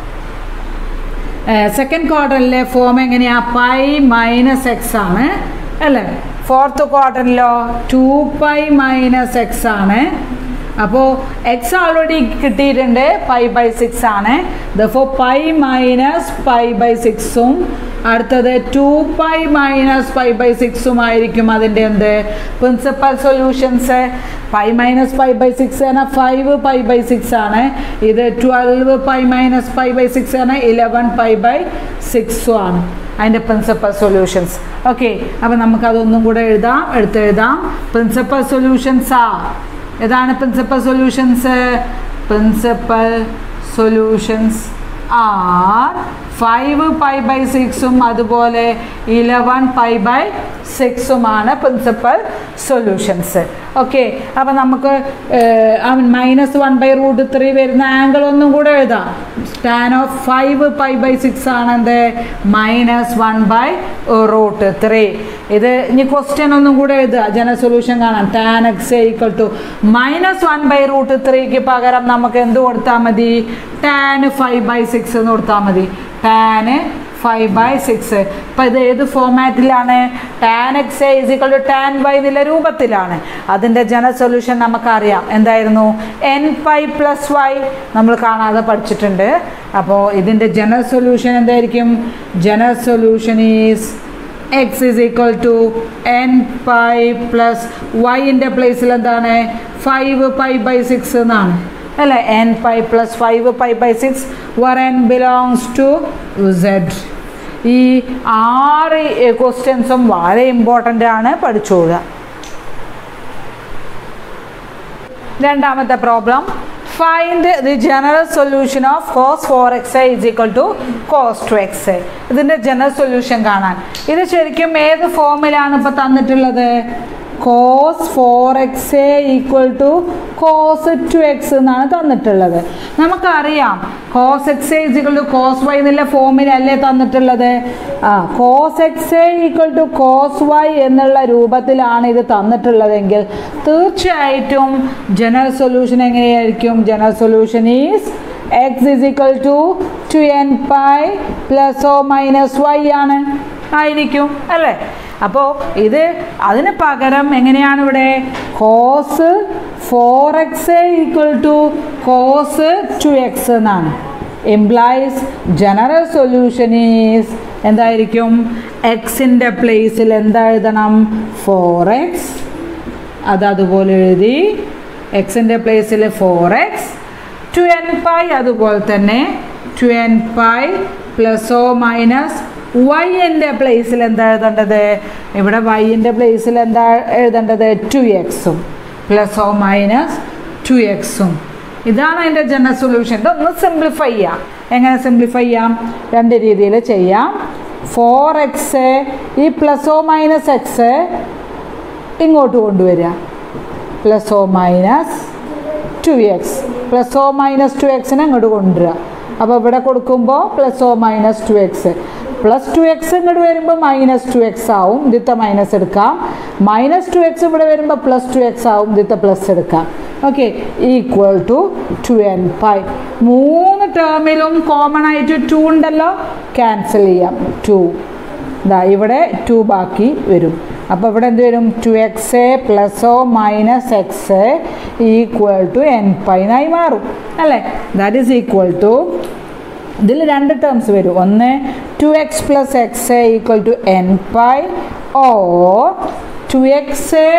സെക്കൻഡ് ക്വാർട്ടറിലെ ഫോം എങ്ങനെയാ പൈ മൈനസ് എക്സ് ആണ് അല്ലേ ഫോർത്ത് ക്വാർട്ടറിലോ ടു പൈ മൈനസ് എക്സ് ആണ് അപ്പോൾ എക്സ് ഓൾറെഡി കിട്ടിയിട്ടുണ്ട് പൈ ബൈ സിക്സ് ആണ് ദഫോ പൈ മൈനസ് പൈ ബൈ സിക്സും അടുത്തത് two pi minus pi by സിക്സും ആയിരിക്കും അതിൻ്റെ എന്ത് principal solutions pi minus pi by six ആണ് ഫൈവ് പൈ ബൈ സിക്സ് ആണ് ഇത് twelve pi minus pi by six ആണ് ഇലവൻ പൈ ബൈ സിക്സും ആണ് അതിൻ്റെ പ്രിൻസിപ്പൽ സൊല്യൂഷൻസ് ഓക്കെ അപ്പോൾ നമുക്കതൊന്നും കൂടെ എഴുതാം എടുത്തെഴുതാം പ്രിൻസിപ്പൽ സൊല്യൂഷൻസാ ഏതാണ് principal solutions principal solutions are five pi by സിക്സും അതുപോലെ ഇലവൻ പൈ ബൈ സിക്സുമാണ് പ്രിൻസിപ്പൽ സൊല്യൂഷൻസ് ഓക്കെ അപ്പം നമുക്ക് minus one by root three വരുന്ന ആംഗിൾ ഒന്നും കൂടെ എഴുതാം tan of five pi by six ആണ് എന്ത് minus one by root three ഇത് ഇനി ക്വസ്റ്റ്യൻ ഒന്നും കൂടെ എഴുതുക ജന സൊല്യൂഷൻ കാണാം tan x equal to minus one by root ത്രീക്ക് പകരം നമുക്ക് എന്ത് കൊടുത്താൽ മതി ടാൻ ഫൈവ് ബൈ സിക്സ് എന്ന് കൊടുത്താൽ മതി ടാന് ഫൈവ് ബൈ സിക്സ് ഇപ്പം ഇത് ഏത് ഫോമാറ്റിലാണ് tan x is equal to tan y എന്നുള്ള രൂപത്തിലാണ് അതിൻ്റെ ജനറൽ സൊല്യൂഷൻ നമുക്കറിയാം എന്തായിരുന്നു എൻ പൈ പ്ലസ് വൈ നമ്മൾ കാണാതെ പഠിച്ചിട്ടുണ്ട് അപ്പോൾ ഇതിൻ്റെ ജനറൽ സൊല്യൂഷൻ എന്തായിരിക്കും general solution is x is equal to n pi plus വൈൻ്റെ പ്ലേസിൽ എന്താണ് ഫൈവ് പൈ ബൈ സിക്സ് എന്നാണ് അല്ലേ n pi plus five pi by six where n belongs to Z ഈ ആറ് ക്വസ്റ്റ്യൻസും വളരെ ഇമ്പോർട്ടൻ്റ് ആണ് പഠിച്ചോളുക രണ്ടാമത്തെ problem find the general solution of cos four x is equal to cos two x ഇതിൻ്റെ ജനറൽ സൊല്യൂഷൻ കാണാൻ ഇത് ശരിക്കും ഏത് ഫോമിലാണ് ഇപ്പോൾ തന്നിട്ടുള്ളത് cos four x a equal to cos two x എന്നാണ് തന്നിട്ടുള്ളത് നമുക്കറിയാം cos x a equal to cos y എന്നുള്ള ഫോമിലല്ലേ തന്നിട്ടുള്ളത് ആ cos x a equal to cos y എന്നുള്ള രൂപത്തിലാണ് ഇത് തന്നിട്ടുള്ളതെങ്കിൽ തീർച്ചയായിട്ടും ജനറൽ സൊല്യൂഷൻ എങ്ങനെയായിരിക്കും general solution is x is equal to two n pi plus oh minus y ആണ് ആയിരിക്കും അല്ലേ അപ്പോൾ ഇത് അതിന് പകരം എങ്ങനെയാണ് ഇവിടെ cos four x equal to cos two x എന്നാണ് എംപ്ലോയീസ് ജനറൽ സൊല്യൂഷൻ ഈസ് എന്തായിരിക്കും എക്സിൻ്റെ പ്ലേസിൽ എന്താ എഴുതണം ഫോർ എക്സ് അത് അതുപോലെ എഴുതി എക്സിൻ്റെ പ്ലേസിൽ four x two n pi അതുപോലെ തന്നെ ടു എൻ പൈ പ്ലസ് ഓ മൈനസ് വൈൻ്റെ പ്ലേസിൽ എന്താ എഴുതേണ്ടത് ഇവിടെ വൈൻ്റെ പ്ലേസിൽ എന്താ എഴുതേണ്ടത് ടു എക്സും പ്ലസ് ഓ മൈനസ് ടു എക്സും ഇതാണ് അതിൻ്റെ ജനറൽ സൊല്യൂഷൻ ഇതൊന്ന് സിംപ്ലിഫൈ ചെയ്യാം എങ്ങനെ സിംപ്ലിഫൈ ചെയ്യാം രണ്ട് രീതിയിൽ ചെയ്യാം ഫോർ എക്സ് ഈ പ്ലസ് ഓ മൈനസ് എക്സ് ഇങ്ങോട്ട് കൊണ്ടുവരിക പ്ലസ് ഓ മൈനസ് ടു എക്സ് പ്ലസ് ഓ മൈനസ് ടു എക്സിനെ ഇങ്ങോട്ട് കൊണ്ടുവരിക അപ്പോൾ ഇവിടെ കൊടുക്കുമ്പോൾ പ്ലസ് ഓ minus two x plus two x ഇങ്ങോട്ട് വരുമ്പോൾ മൈനസ് ടു എക്സ് ആവും ഇതിത്തെ മൈനസ് എടുക്കാം മൈനസ് ടു എക്സ് ഇവിടെ വരുമ്പോൾ പ്ലസ് ടു എക്സ് ആവും ഇതിത്തെ പ്ലസ് എടുക്കാം okay equal to two n pi മൂന്ന് ടേമിലും കോമൺ ആയിട്ട് ടു ഉണ്ടല്ലോ ക്യാൻസൽ ചെയ്യാം ടു ഇതാ ഇവിടെ ടു ബാക്കി വരും അപ്പോൾ ഇവിടെ എന്ത് വരും two x a plus oh minus x equal to n pi എന്നായി മാറും അല്ലേ ദാറ്റ് ഈസ് ഈക്വൽ ടു ഇതിൽ രണ്ട് ടേംസ് വരും ഒന്ന് two x plus x a equal to n pi or two x a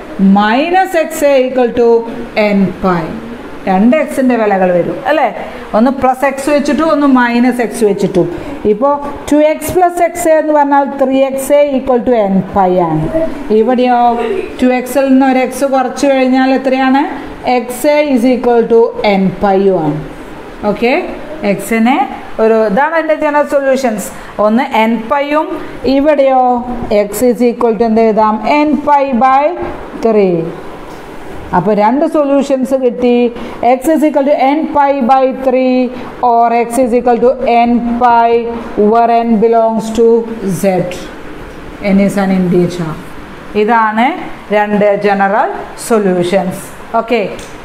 minus x a equal to n pi രണ്ട് എക്സിൻ്റെ വിലകൾ വരും അല്ലേ ഒന്ന് പ്ലസ് എക്സ് വെച്ചിട്ടും ഒന്ന് മൈനസ് എക്സ് വെച്ചിട്ടും ഇപ്പോൾ ടു എക്സ് പ്ലസ് എക്സ് എന്ന് പറഞ്ഞാൽ three x a equal to n pi ആണ് ഇവിടെയോ ടു എക്സിൽ നിന്ന് ഒരു എക്സ് കുറച്ച് കഴിഞ്ഞാൽ എത്രയാണ് x a is equal to n പൈയും ആണ് ഓക്കെ എക്സിന് ഒരു ഇതാണ് എൻ്റെ ജനറൽ സൊല്യൂഷൻസ് ഒന്ന് എൻ പൈയും ഇവിടെയോ എക്സ് ഈസ് ഈക്വൽ ടു എന്ത് എഴുതാം എൻ പൈ ബൈ ത്രീ അപ്പോൾ രണ്ട് സൊല്യൂഷൻസ് കിട്ടി x is equal to n pi by three or x is equal to n pi where n belongs to Z n is an integer ഇതാണ് രണ്ട് ജനറൽ സൊല്യൂഷൻസ് ഓക്കെ